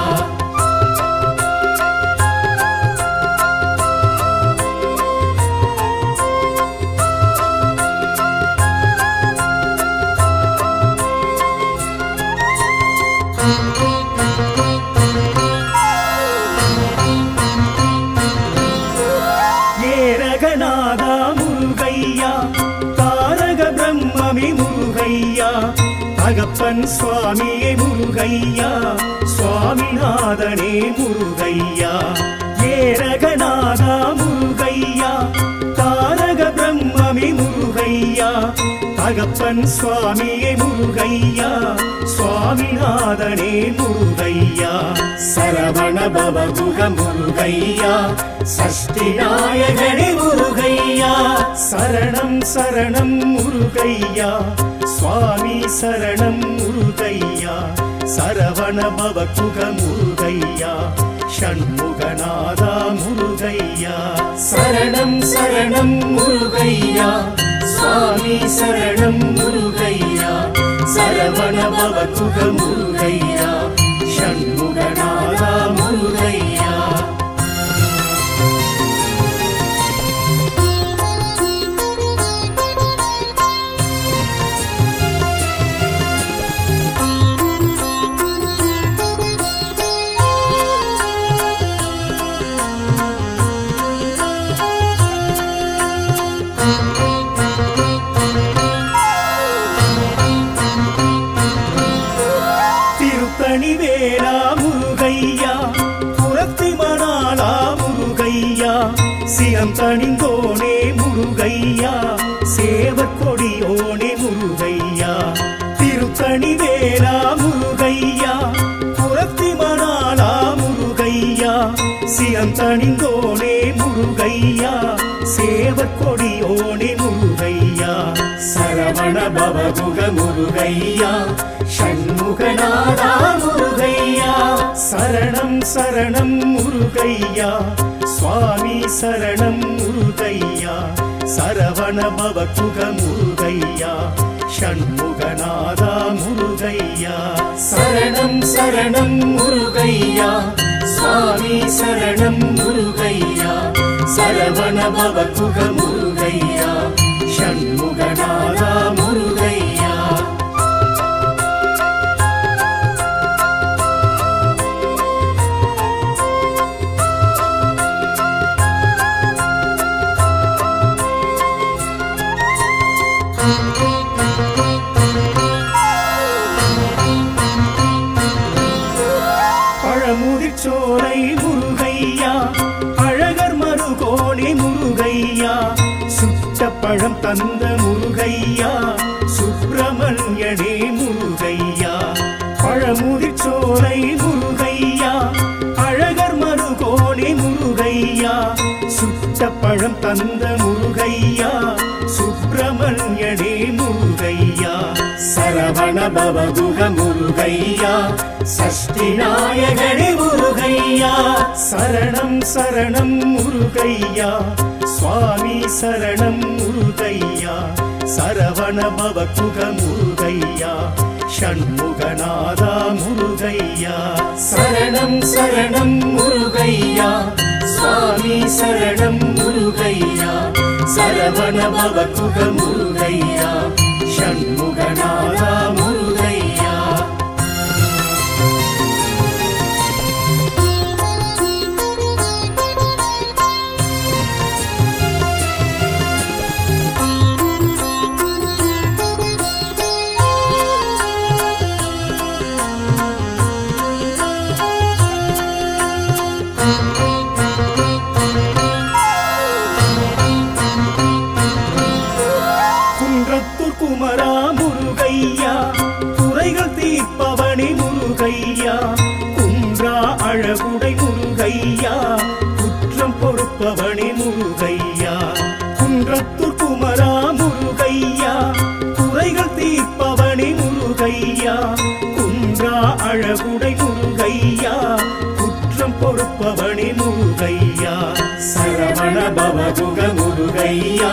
ஏரகநாதா முருகையா தாரக பிரம்மமி முருகையா தகப்பன் சுவாமியே முருகையா சுவாமிநாதனே முருகையா ஏரகநாதா முருகையா தாரக பிரம்மமி முருகையா தகப்பன் சுவாமியே முருகையா சுவாமிநாதனே முருகையா சரவண பவகுக முருகையா சஷ்டி நாயகனே முருகையா சரணம் சரணம் முருகையா சுவாமி சரணம் முருகையா சரவண பவகுக முருகையா ஷண்முகநாதா முருகையா சரணம் சரணம் முருகையா சுவாமி சரணம் முருகையா சரவண பவகுக முருகையா ஷண்முகநாதா முருகையா சேவற்கொடியோனே முருகையா திருத்தணி வேலா முருகையா புறத்தி மணாலா முருகையா சியந்தணிந்தோனே முருகையா சேவற்கொடியோனே முருகையா சரவண பவகுக முருகையா ஷண்முகநாதா முருகையா சரணம் சரணம் முருகையா சுவாமி சரணம் முருகையா சரவண பவகுக முருகையா ஷண்முகநாதா முருகையா சரணம் சரணம் முருகையா சுவாமி சரணம் முருகையா சரவண பவகுக முருகையா ஷண்முகநாதா முருகையா பழமுதிர்ச்சோலை முருகையா அழகர் மருகோணி முருகையா சுட்ட பழம் தந்த முருகையா சுப்பிரமணியனே முருகையா பழமுதிர்ச்சோலை முருகையா அழகர் மருகோணி முருகையா சுட்ட பழம் தந்த முருகையா சுப்பிரமணியனே முருகையா சரவண பவகுக முருகையா சஷ்டி நாயகனே முருகையா சரணம் சரணம் முருகையா சுவாமி சரணம் முருகையா சரவண பவகுக முருகையா ஷண்முகநாதா முருகையா சரணம் சரணம் முருகையா சுவாமி சரணம் முருகையா சரவண பவகுக முருகையா ஷண்முகநாதா முருகையா குன்றத்தூர் குமரா முருகையா குறைகள் தீர்ப்பவனி முருகையா குன்றா அழகுடை முருகையா குற்றம் பொறுப்பவனி முருகையா குன்றத்தூர் குமரா முருகையா குறைகள் தீர்ப்பவனி முருகையா குன்றா அழகுடை முருகையா குற்றம் பொறுப்பவனி முருகையா சரவண பவகுக முருகையா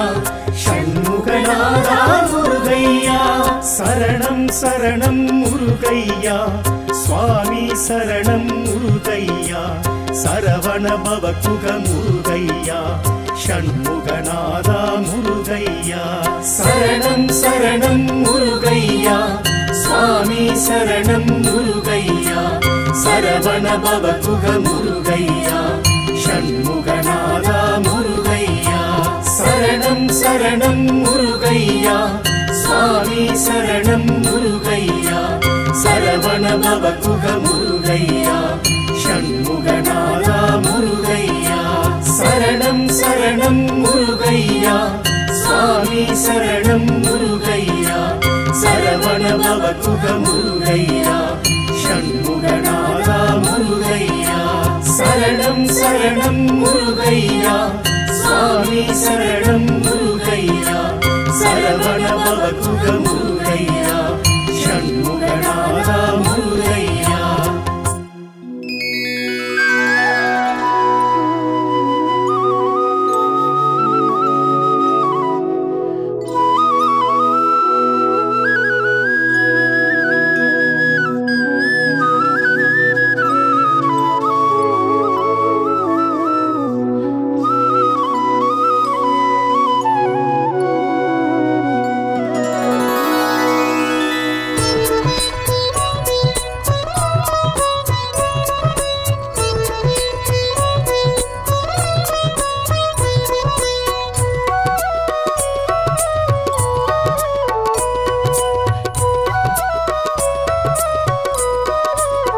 ஷண்முகநாதா முருகையா சரணம் சரணம் முருகையா சுவாமி சரணம் முருகையா சரவண பவகுக முருகையா ஷண்முகநாதா முருகையா சரணம் சரணம் முருகையா சுவாமி சரணம் முருகையா சரவண பவகுக முருகையா ஷண்முகநாதா முருகையா சரணம் சரணம் முருகையா சுவாமி சரணம் முருகையா சரவண பவகுக முருகையா ஷண்முகநாதா முருகையா சரணம் சரணம் முருகையா சுவாமி சரணம் முருகையா சரவண பவகுக முருகையா ஷண்முகநாதா முருகையா சரணம் சரணம் முருகையா சுவாமி சரணம் முருகையா சரவண பவகுக முருகையா ஷண்முகநாதா முருகையா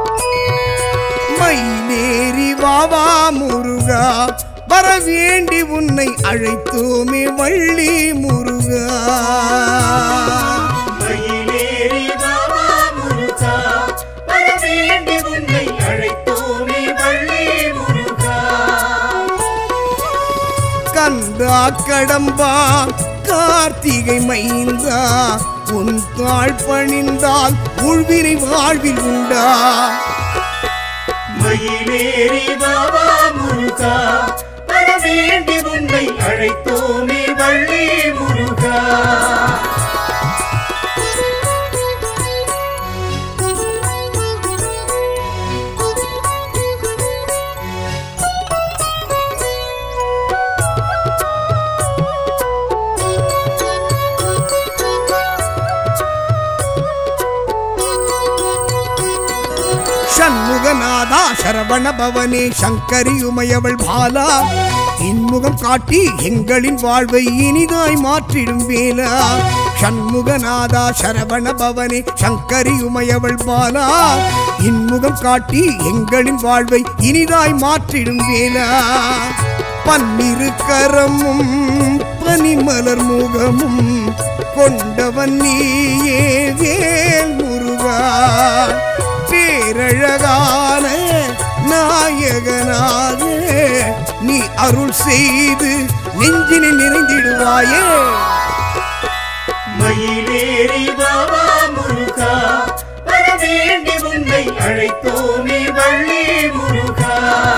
மயிலேறி வாவா முருகா வர வேண்டி உன்னை அழைத்தோமே வள்ளி முருகா மயிலேறி வாவா முருகா வரவேண்டி உன்னை அழைத்தோமே வள்ளி முருகா கந்தா கடம்பா கார்த்திகை மைந்தா உன் தாழ் பணிந்தால் உள்வினை வாழ்வில் உண்டா மயிலேறி வாவா முருகா வரவேண்டி உன்னை அழைத்தோமே வள்ளி முருகா சண்முகநாதா சரவண பவனே சங்கரி உமையவள் பாலா இன்முகம் காட்டி எங்களின் வாழ்வை இனிதாய் மாற்றிடும் வேலா சண்முகநாதா சரவண பவனே சங்கரி உமையவள் பாலா இன்முகம் காட்டி எங்களின் வாழ்வை இனிதாய் மாற்றிடும் வேலா பன்னிரு கரமும் பனிமலர் முகமும் கொண்டவன் நீயே வேல் முருகா பேரழகான நாயகனாக நீ அருள் செய்து நெஞ்சினில் நிறைந்திடுவாயே மயிலேறி வாவா முருகா வரவேண்டி உன்னை அழைத்தோமே வள்ளி முருகா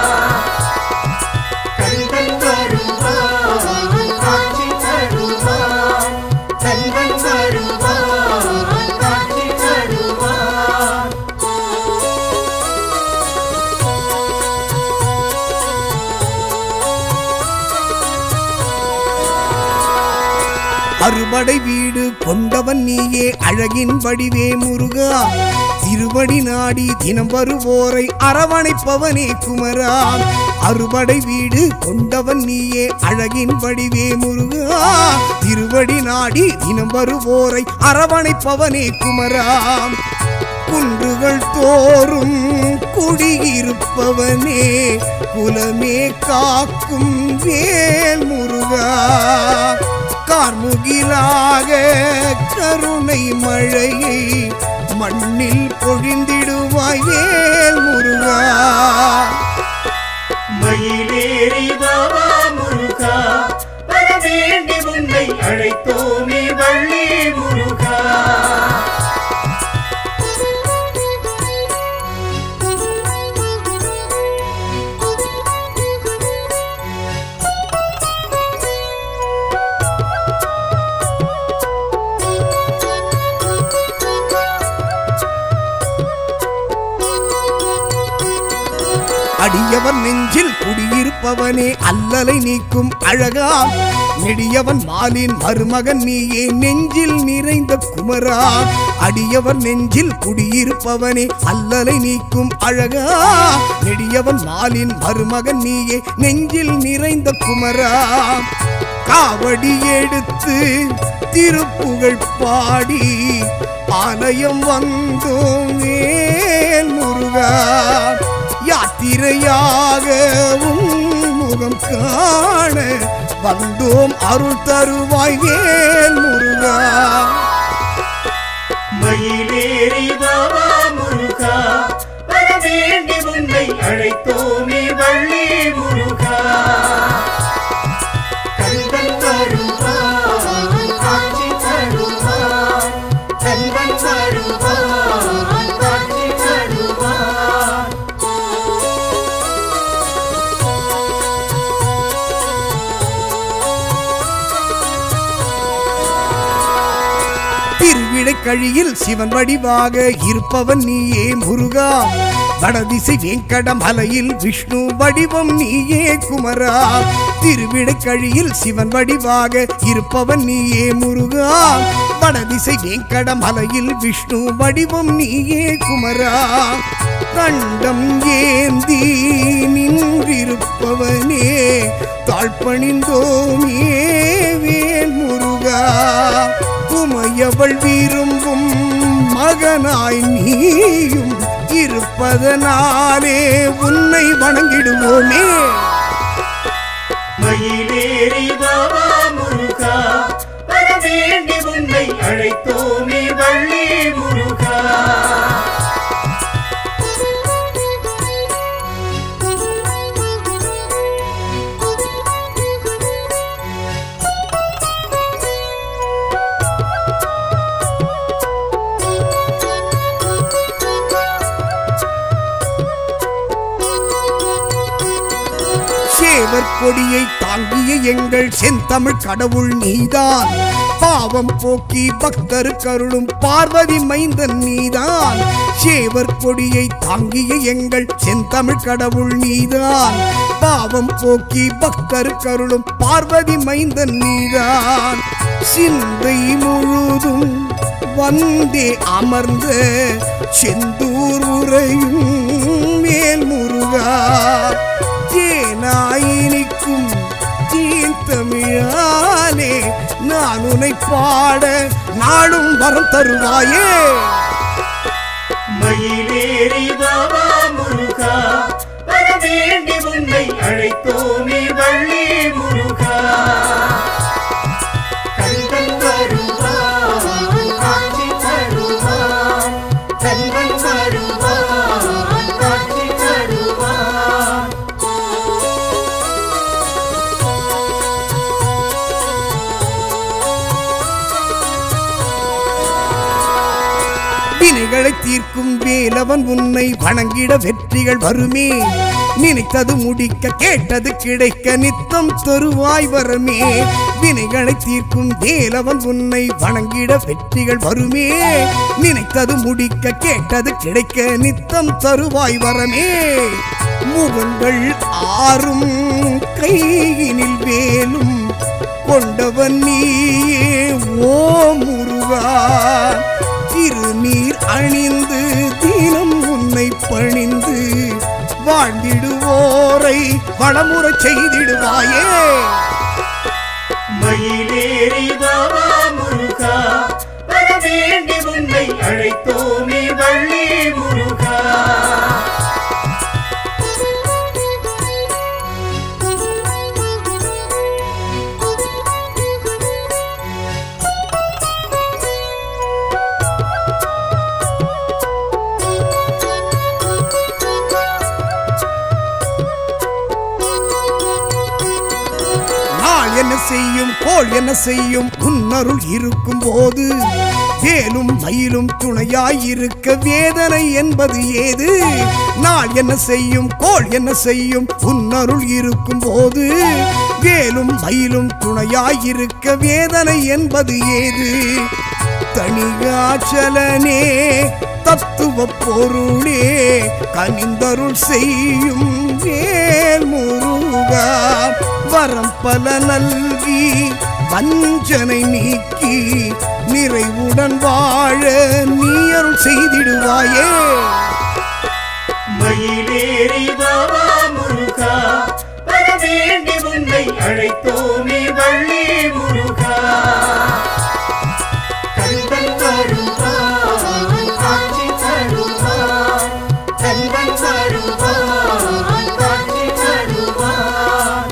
கந்தன் வருவான் காட்சி தருவான் கந்தன் வருவான் காட்சி தருவான் அறுபடை வீடு கொண்டவன் நீயே அழகின் வடிவே முருகா திருவடி நாடி தினம் வருவோரை அரவணைப்பவனே குமரா அறுபடை வீடு கொண்டவன் நீயே அழகின் வடிவே முருகா திருவடி நாடி தினம் வருவோரை அரவணைப்பவனே குமரா குன்றுகள் தோறும் குடியிருப்பவனே குலமே காக்கும் வேல் முருகா கார்முகிலாக கருணை மழையை மண்ணில் பொழிந்திடுவாய் வேல் முருகா மயிலேறி வாவா முருகா வரவேண்டி உன்னை அழைத்தோமே வள்ளி முருகா அடியவன் நெஞ்சில் குடியிருப்பவனே அல்லலை நீக்கும் அழகா நெடியவன் மாலின் மருமகன் நீயே நெஞ்சில் நிறைந்த குமரா அடியவன் நெஞ்சில் குடியிருப்பவனே அல்லலை நீக்கும் அழகா நெடியவன் மாலின் மருமகன் நீயே நெஞ்சில் நிறைந்த குமரா காவடி எடுத்து திருப்புகழ் பாடி ஆலயம் வந்தோம் வேல் முருகா யாத்திரையாக உன் முகம் காண வந்தோம் அருள் தருவாய் வேல் முருகா மயிலேறி வாவா முருகா வரவேண்டி உன்னை அழைத்தோமே வள்ளி முருகா கந்தன் வருவான் காட்சி தருவான் கந்தன் வருவான் காட்சி தருவான் திருவிடை கழியில் சிவன் வடிவாக இருப்பவன் நீயே முருகா வடதிசை வெங்கட மலையில் விஷ்ணு வடிவம் நீயே குமரா திருவிடை கழியில் சிவன் வடிவாக இருப்பவன் நீயே முருகா வடதிசை வெங்கட மலையில் விஷ்ணு வடிவம் நீயே குமரா கண்டம் ஏந்தி நின்றிருப்பவனே தாழ்பணிந்தோமே வேல் முருகா உமையவள் விரும்பும் மகனாய் நீயும் இருப்பதனாலே உன்னை வணங்கிடுவோமே மயிலேறி பாபா முருகா வரவேண்டி உன்னை அழைத்தோமே வள்ளி முருகா சேவர் கொடியை தாங்கிய எங்கள் செந்தமிழ் கடவுள் நீதான் பாவம் போக்கி பக்தரு கருளும் பார்வதி மைந்தன் நீதான் சேவர் கொடியை தாங்கிய எங்கள் செந்தமிழ் கடவுள் நீதான் பாவம் போக்கி பக்தரு கருளும் பார்வதி மைந்தன் நீதான் சிந்தை முழுதும் வந்தே அமர்ந்த செந்தூர் உரையும் மேல் முருகா தேனாயினிக்கும் தீன் தமிழாலே நான் உன்னை பாட நாளும் வரம் தருவாயே மயிலேறி பாபா முருகா வரவேண்டி உன்னை அழைத்தோமே வள்ளி முருகா கந்தன் வருவான் காட்சி தருவான் கந்தன் வருவான் காட்சி தருவான் வினைகளை தீர்க்கும் வேலவன் உன்னை வணங்கிட வெற்றிகள் வருமே நினைத்தது முடிக்க கேட்டது கிடைக்க நித்தம் தருவாய் வரமே வினைகளை தீர்க்கும் வேலவன் உன்னை வணங்கிட வெற்றிகள் வருமே நினைத்தது முடிக்க கேட்டது கிடைக்க நித்தம் தருவாய் வரமே முகங்கள் ஆறும் கையினில் வேலும் கொண்டவன் நீயே ஓ முருகா திருநீர் அணிந்து தினம் உன்னை பணிந்து வாழ்ந்திடுவோரை வளமுறை செய்திடுவாயே மயிலேறி பாபா முருகா வரவேண்டி உன்னை அழைத்தோமே வள்ளி முருகா நாள் என்ன செய்யும் கோள் என்ன செய்யும் உன்னருள் இருக்கும் போது வேலும் மயிலும் துணையாய் இருக்க வேதனை என்பது ஏது நாள் என்ன செய்யும் கோள் என்ன செய்யும் உன்னருள் இருக்கும் போது வேலும் மயிலும் துணையாய் இருக்க வேதனை என்பது ஏது தனிகாச்சலனே தத்துவ பொருளே கனிந்தருள் செய்யும் வேல் முருகா வரம் பல நல்கி வஞ்சனை நீக்கி நிறைவுடன் வாழ நீ அருள் செய்திடுவாயே மயிலேறி பாபா முருகா வரவேண்டி உன்னை அழைத்தோமே வள்ளி முருகா கந்தன் வருவான் காட்சி தருவான் கந்தன் வருவான் காட்சி தருவான்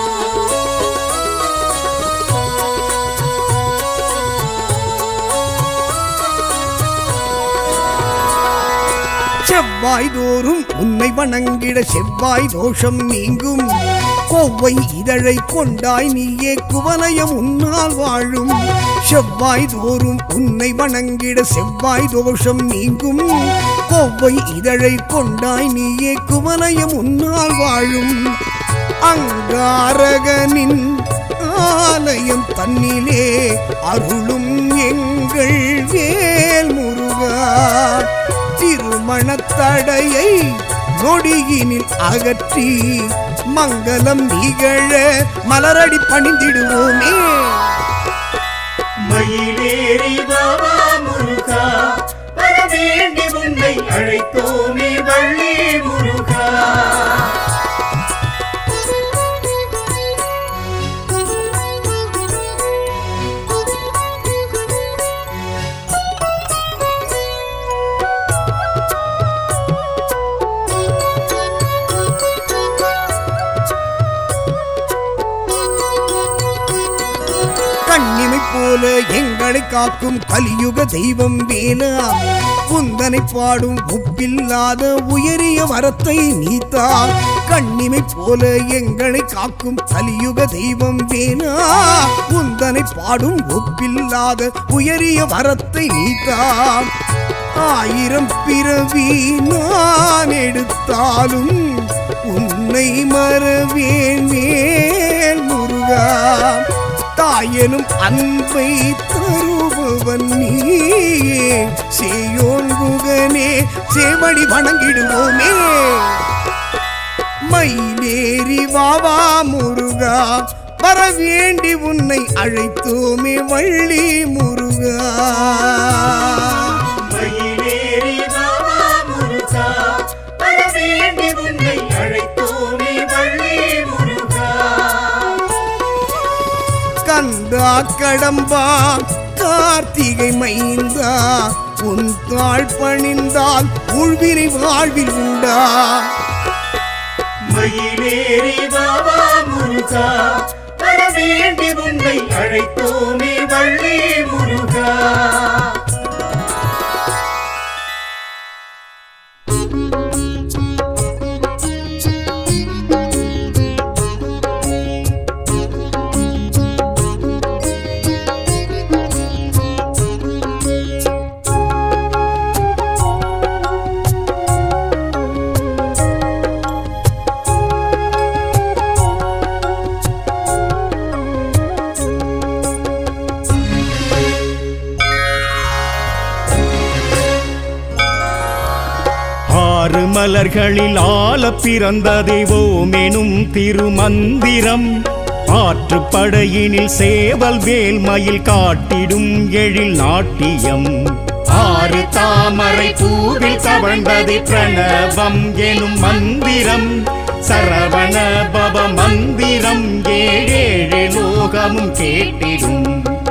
செவ்வாய் தோறும் உன்னை வணங்கிட செவ்வாய் தோஷம் நீங்கும் கோவை இதழை கொண்டாய் நீயே குவலயம் உன்னால் வாழும் செவ்வாய் தோறும் உன்னை வணங்கிட செவ்வாய் தோஷம் நீங்கும் கோவை இதழை கொண்டாய் நீயே குவலயம் உன்னால் வாழும் அங்காரகனின் ஆலயம் தன்னிலே அருளும் எங்கள் வேல் முருகா திருமணத் தடையை நொடியினில் அகற்றி மங்களம் நிகழ மலரடி பணிந்திடுவோமே மயிலேறி பாபா முருகா வரவேண்டி உன்னை அழைத்தோமே வள்ளி முருகா போல எங்களை காக்கும் கலியுக தெய்வம் வேலா குந்தனை பாடும் ஒப்பில்லாத உயரிய வரத்தை நீத்தா கண்ணிமை போல எங்களை காக்கும் கலியுக தெய்வம் வேலா குந்தனை பாடும் ஒப்பில்லாத உயரிய வரத்தை நீத்தா ஆயிரம் பிறவி நான் எடுத்தாலும் உன்னை மறவேன் மேல் முருகா தாயனும் அன்பை தருபவன் நீயே சேயோன் குகனே சேவடி வணங்கிடுவோமே மயிலேறி வாவா முருகா வர வேண்டி உன்னை அழைத்தோமே வள்ளி முருகா மயிலேறி வாவா முருகா வரவேண்டி உன்னை அழைத்தோமே வள்ளி முருகா கந்தா கடம்பா கார்த்திகை மைந்தா உன் தாழ் பணிந்தால் உள்வினை வாழ்வில் உண்டா மயிலேறி வாவா முருகா வரவேண்டி உன்னை அழைத்தோமே வள்ளி முருகா ஆறு மலர்களில் ஆல பிறந்த தெய்வோமெனும் திருமந்திரம் ஆற்றுப்படையினில் சேவல் வேல் மயில் காட்டிடும் எழில் நாட்டியம் ஆறு தாமரை பூவில் தவழ்ந்தது பிரணவம் எனும் மந்திரம் சரவண பவ மந்திரம் ஏழேழு லோகமும் கேட்டிடும்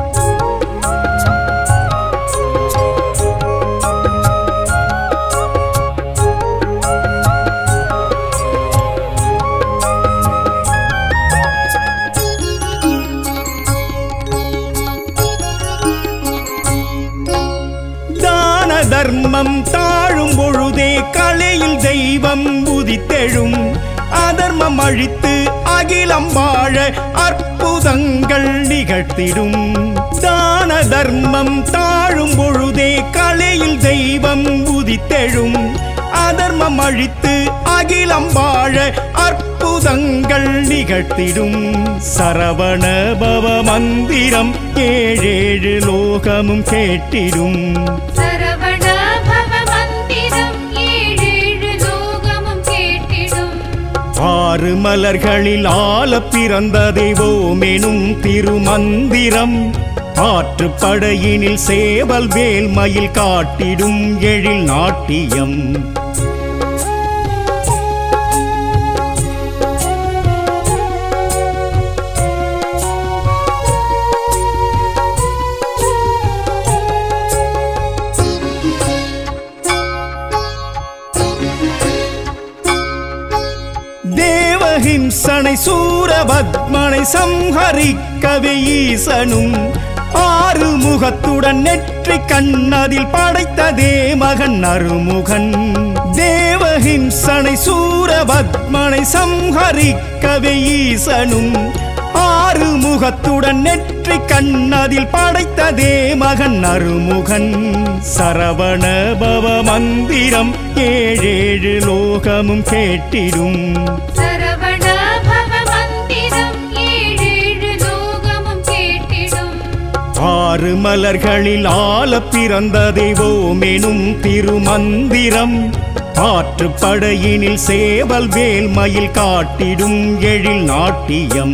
தான தர்மம் தாழும் பொழுதே கலையில் தெய்வம் உதித்தெழும் அதர்மம் அழித்து அகிலம் வாழ அற்புதங்கள் நிகழ்த்திடும் தான தர்மம் தாழும் பொழுதே கலையில் தெய்வம் உதித்தெழும் அதர்மம் அழித்து அகிலம் வாழ அற்புதங்கள் நிகழ்த்திடும் சரவண பவ மந்திரம் ஏழேழு லோகமும் கேட்டிடும் சரவண பவ மந்திரம் ஏழேழு லோகமும் கேட்டிடும் ஆறு மலர்களில் ஆல பிறந்த தெய்வோமெனும் திருமந்திரம் ஆற்றுப்படையினில் சேவல் வேல் மயில் காட்டிடும் எழில் நாட்டியம் தேவஹிம்சனை சூரபத்மனை சம்ஹரிக்கவே ஈசனும் ஆறு முகத்துடன் நெற்றி கண்ணதில் படைத்ததே மகன் அருமுகன் தேவஹிம்சனை சூரபத்மனை சம்ஹரிக்கவே ஈசனும் ஆறு முகத்துடன் நெற்றி கண்ணதில் படைத்ததே மகன் அருமுகன் சரவண பவ மந்திரம் ஏழேழு லோகமும் கேட்டிடும் சரவண பவ மந்திரம் ஏழேழு லோகமும் கேட்டிடும் ஆறு மலர்களில் ஆல பிறந்த தெய்வோமெனும் திருமந்திரம் ஆற்றுப்படையினில் சேவல் வேல் மயில் காட்டிடும் எழில் நாட்டியம்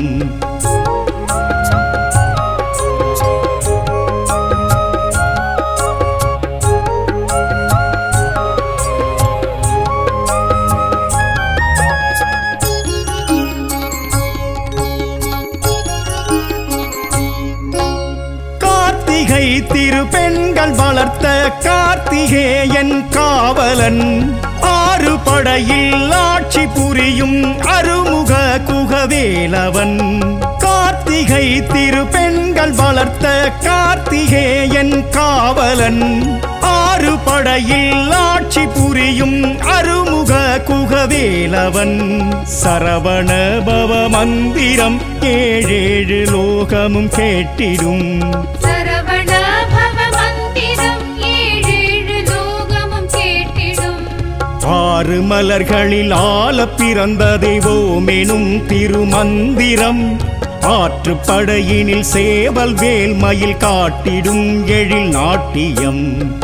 கார்த்திகை திருப்பெண்கள் வளர்த்த கார்த்திகேயன் காவலன் ஆறு படையில் ஆட்சி புரியும் அருமுக குகவேலவன் கார்த்திகை கார்த்திகை திரு பெண்கள் வளர்த்த கார்த்திகேயன் காவலன் ஆறு படையில் ஆட்சி புரியும் அருமுக குகவேலவன் சரவண பவ மந்திரம் ஏழேழு லோகமும் கேட்டிடும் சரவண பவ மந்திரம் ஏழேழு லோகமும் கேட்டிடும் ஆறு மலர்களில் ஆல பிறந்த தெய்வோமெனும் திருமந்திரம் ஆற்றுப்படையினில் சேவல் வேல் மயில் காட்டிடும் எழில் நாட்டியம்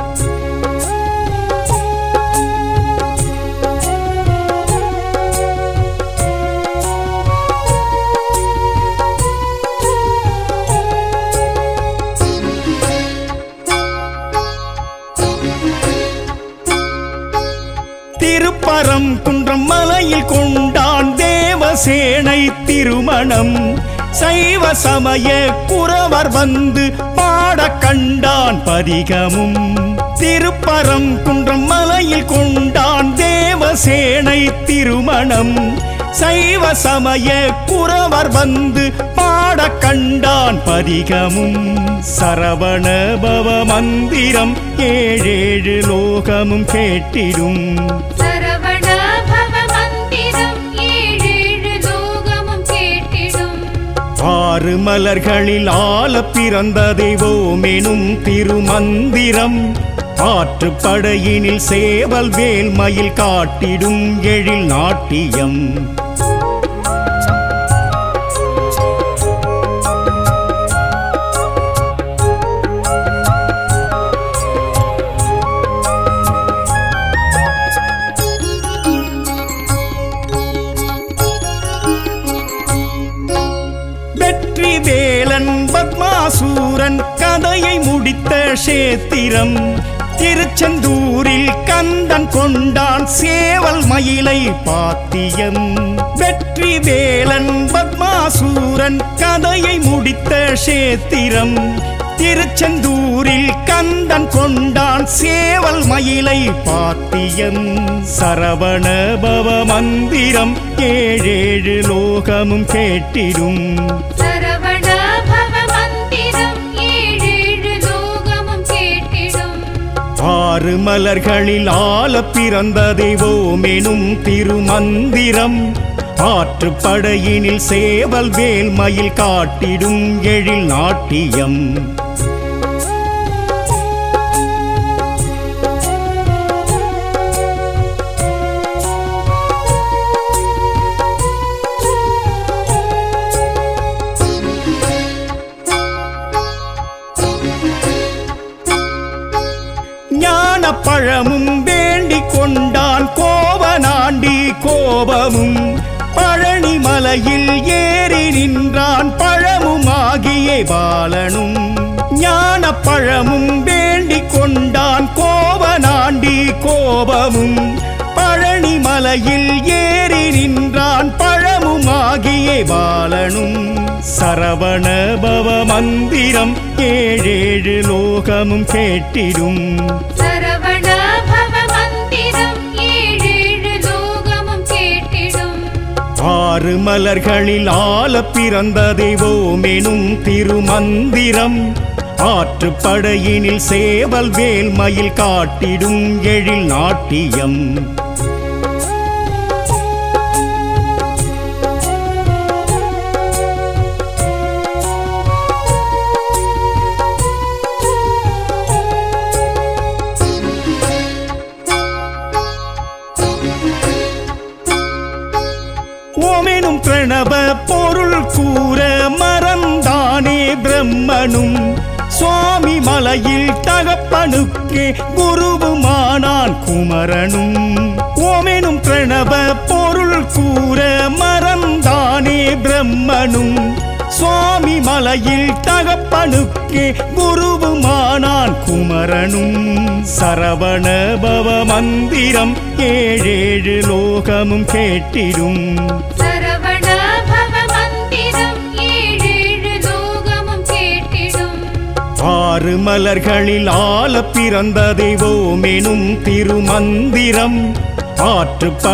திருப்பரம் குன்றம் மலையில் கொண்டான் தேவசேனை திருமணம் சைவ சமய குறவர் வந்து பாட கண்டான் பதிகமும் திருப்பரம் குன்றம் மலையில் கொண்டான் தேவசேனை திருமணம் சைவ சமய குறவர் வந்து பாட கண்டான் பதிகமும் சரவண பவ மந்திரம் ஏழேழு லோகமும் கேட்டிடும் சரவண பவ மந்திரம் ஏழேழு லோகமும் கேட்டிடும் ஆறு மலர்களில் ஆல பிறந்த தெய்வோமெனும் திருமந்திரம் ஆற்றுப்படையினில் சேவல் வேல் மயில் காட்டிடும் எழில் நாட்டியம் வெற்றி வேலன் பத்மாசூரன் கதையை முடித்த சேத்திரம் திருச்செந்தூரில் கந்தன் கொண்டான் சேவல் மயிலை பாத்தியம் வெற்றி வேலன் பத்மாசூரன் கதையை முடித்த சேத்திரம் திருச்செந்தூரில் கந்தன் கொண்டான் சேவல் மயிலை பாத்தியம் சரவண பவ மந்திரம் ஏழேழு லோகமும் கேட்டிடும் சரவண பவ மந்திரம் ஏழேழு லோகமும் கேட்டிடும் ஆறு மலர்களில் ஆல பிறந்த தெய்வோமெனும் திருமந்திரம் ஆற்றுப்படையினில் சேவல் வேல் மயில் காட்டிடும் எழில் நாட்டியம் ஞான பழமும் வேண்டிக் கொண்டான் கோவனாண்டி கோபமும் பழனி மலையில் ஏறி நின்றான் பழமும் ஆகியே பாலனும் ஞான பழமும் வேண்டிக் கொண்டான் கோவனாண்டி கோபமும் பழனி மலையில் ஏறி நின்றான் பழமும் ஆகியே பாலனும் சரவண பவ மந்திரம் ஏழேழு லோகமும் கேட்டிடும் சரவண பவ மந்திரம் ஏழேழு லோகமும் கேட்டிடும் ஆறு மலர்களில் ஆல பிறந்த தெய்வோமெனும் திருமந்திரம் ஆற்றுப்படையினில் சேவல் வேல் மயில் காட்டிடும் எழில் நாட்டியம் ஓமெனும் பிரணவ பொருள் கூற மறந்தானே பிரம்மனும் சுவாமி மலையில் தகப்பனுக்கே குருவுமானான் குமரனும் ஓமெனும் பிரணவ பொருள் கூற மறந்தானே பிரம்மனும் சுவாமி மலையில் தகப்பனுக்கே குருவுமானான் குமரனும் சரவண பவ மந்திரம் ஏழேழு லோகமும் கேட்டிடும் சரவண பவ மந்திரம் ஏழேழு லோகமும் கேட்டிடும் ஆறு மலர்களில் ஆல பிறந்த தெய்வோமெனும் திருமந்திரம்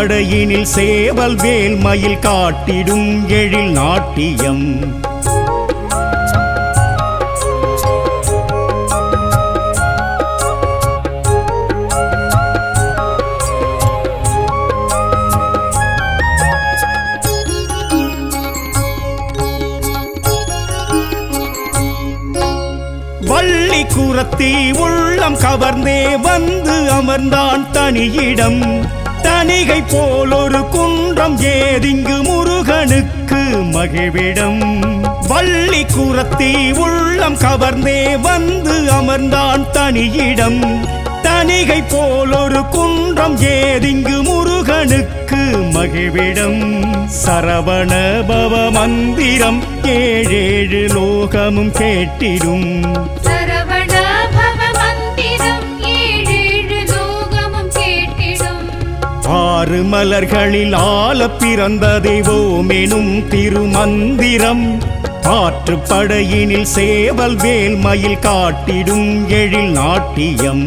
ஆற்றுப்படையினில் சேவல் வேல் மயில் காட்டிடும் எழில் நாட்டியம் உள்ளம் கவர்ந்தே வந்து அமர்ந்தான் தனியிடம் தனிகை போல் ஒரு குன்றம் ஏதிங்கு முருகனுக்கு மகிழ்விடம் வள்ளி குரத்தி உள்ளம் கவர்ந்தே வந்து அமர்ந்தான் தனியிடம் தனிகை போல் ஒரு குன்றம் ஏதிங்கு முருகனுக்கு மகிழ்விடம் சரவண பவ மந்திரம் ஏழேழு லோகமும் கேட்டிடும் சரவண பவ மந்திரம் ஏழேழு லோகமும் கேட்டிடும் ஆறு மலர்களில் ஆல பிறந்த தெய்வோமெனும் திருமந்திரம் ஆற்று படையினில் சேவல் வேல் மயில் காட்டிடும் எழில் நாட்டியம்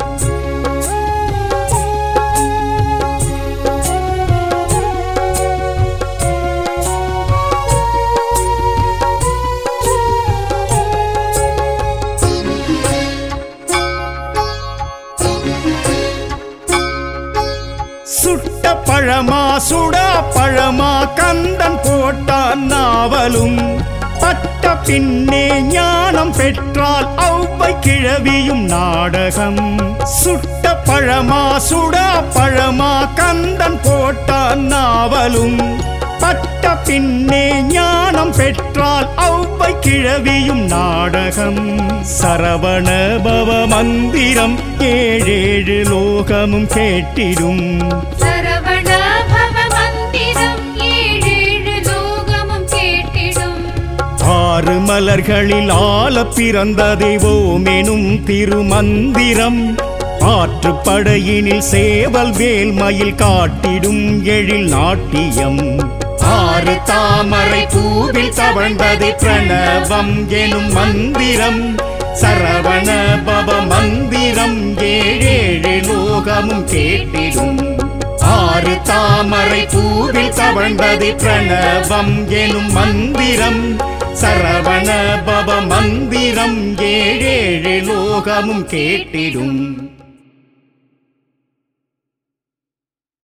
சுட்ட பழமா சுடா பழமா கந்தன் போட்டான் நாவலும் பட்ட பின்னே ஞானம் பெற்றால் ஔவை கிழவியும் நாடகம் சுட்ட பழமா சுடா பழமா கந்தன் போட்டான் நாவலும் பட்ட பின்னே ஞானம் பெற்றால் ஔவை கிழவியும் நாடகம் சரவண பவ மந்திரம் ஏழேழு லோகமும் கேட்டிடும் சரவண பவ மந்திரம் ஏழேழு லோகமும் கேட்டிடும் ஆறு மலர்களில் ஆல பிறந்த தெய்வோமெனும் திருமந்திரம் ஆற்று படையினில் சேவல் வேல் மயில் காட்டிடும் எழில் நாட்டியம் ஆறு தாமரை பூவில் தவழ்ந்தது பிரணவம் எனும் மந்திரம் சரவண பவ மந்திரம் ஏழேழு லோகமும் கேட்டிடும் ஆறு தாமரை பூவில் தவழ்ந்தது பிரணவம் எனும் மந்திரம் சரவண பவ மந்திரம் ஏழேழு லோகமும் கேட்டிடும்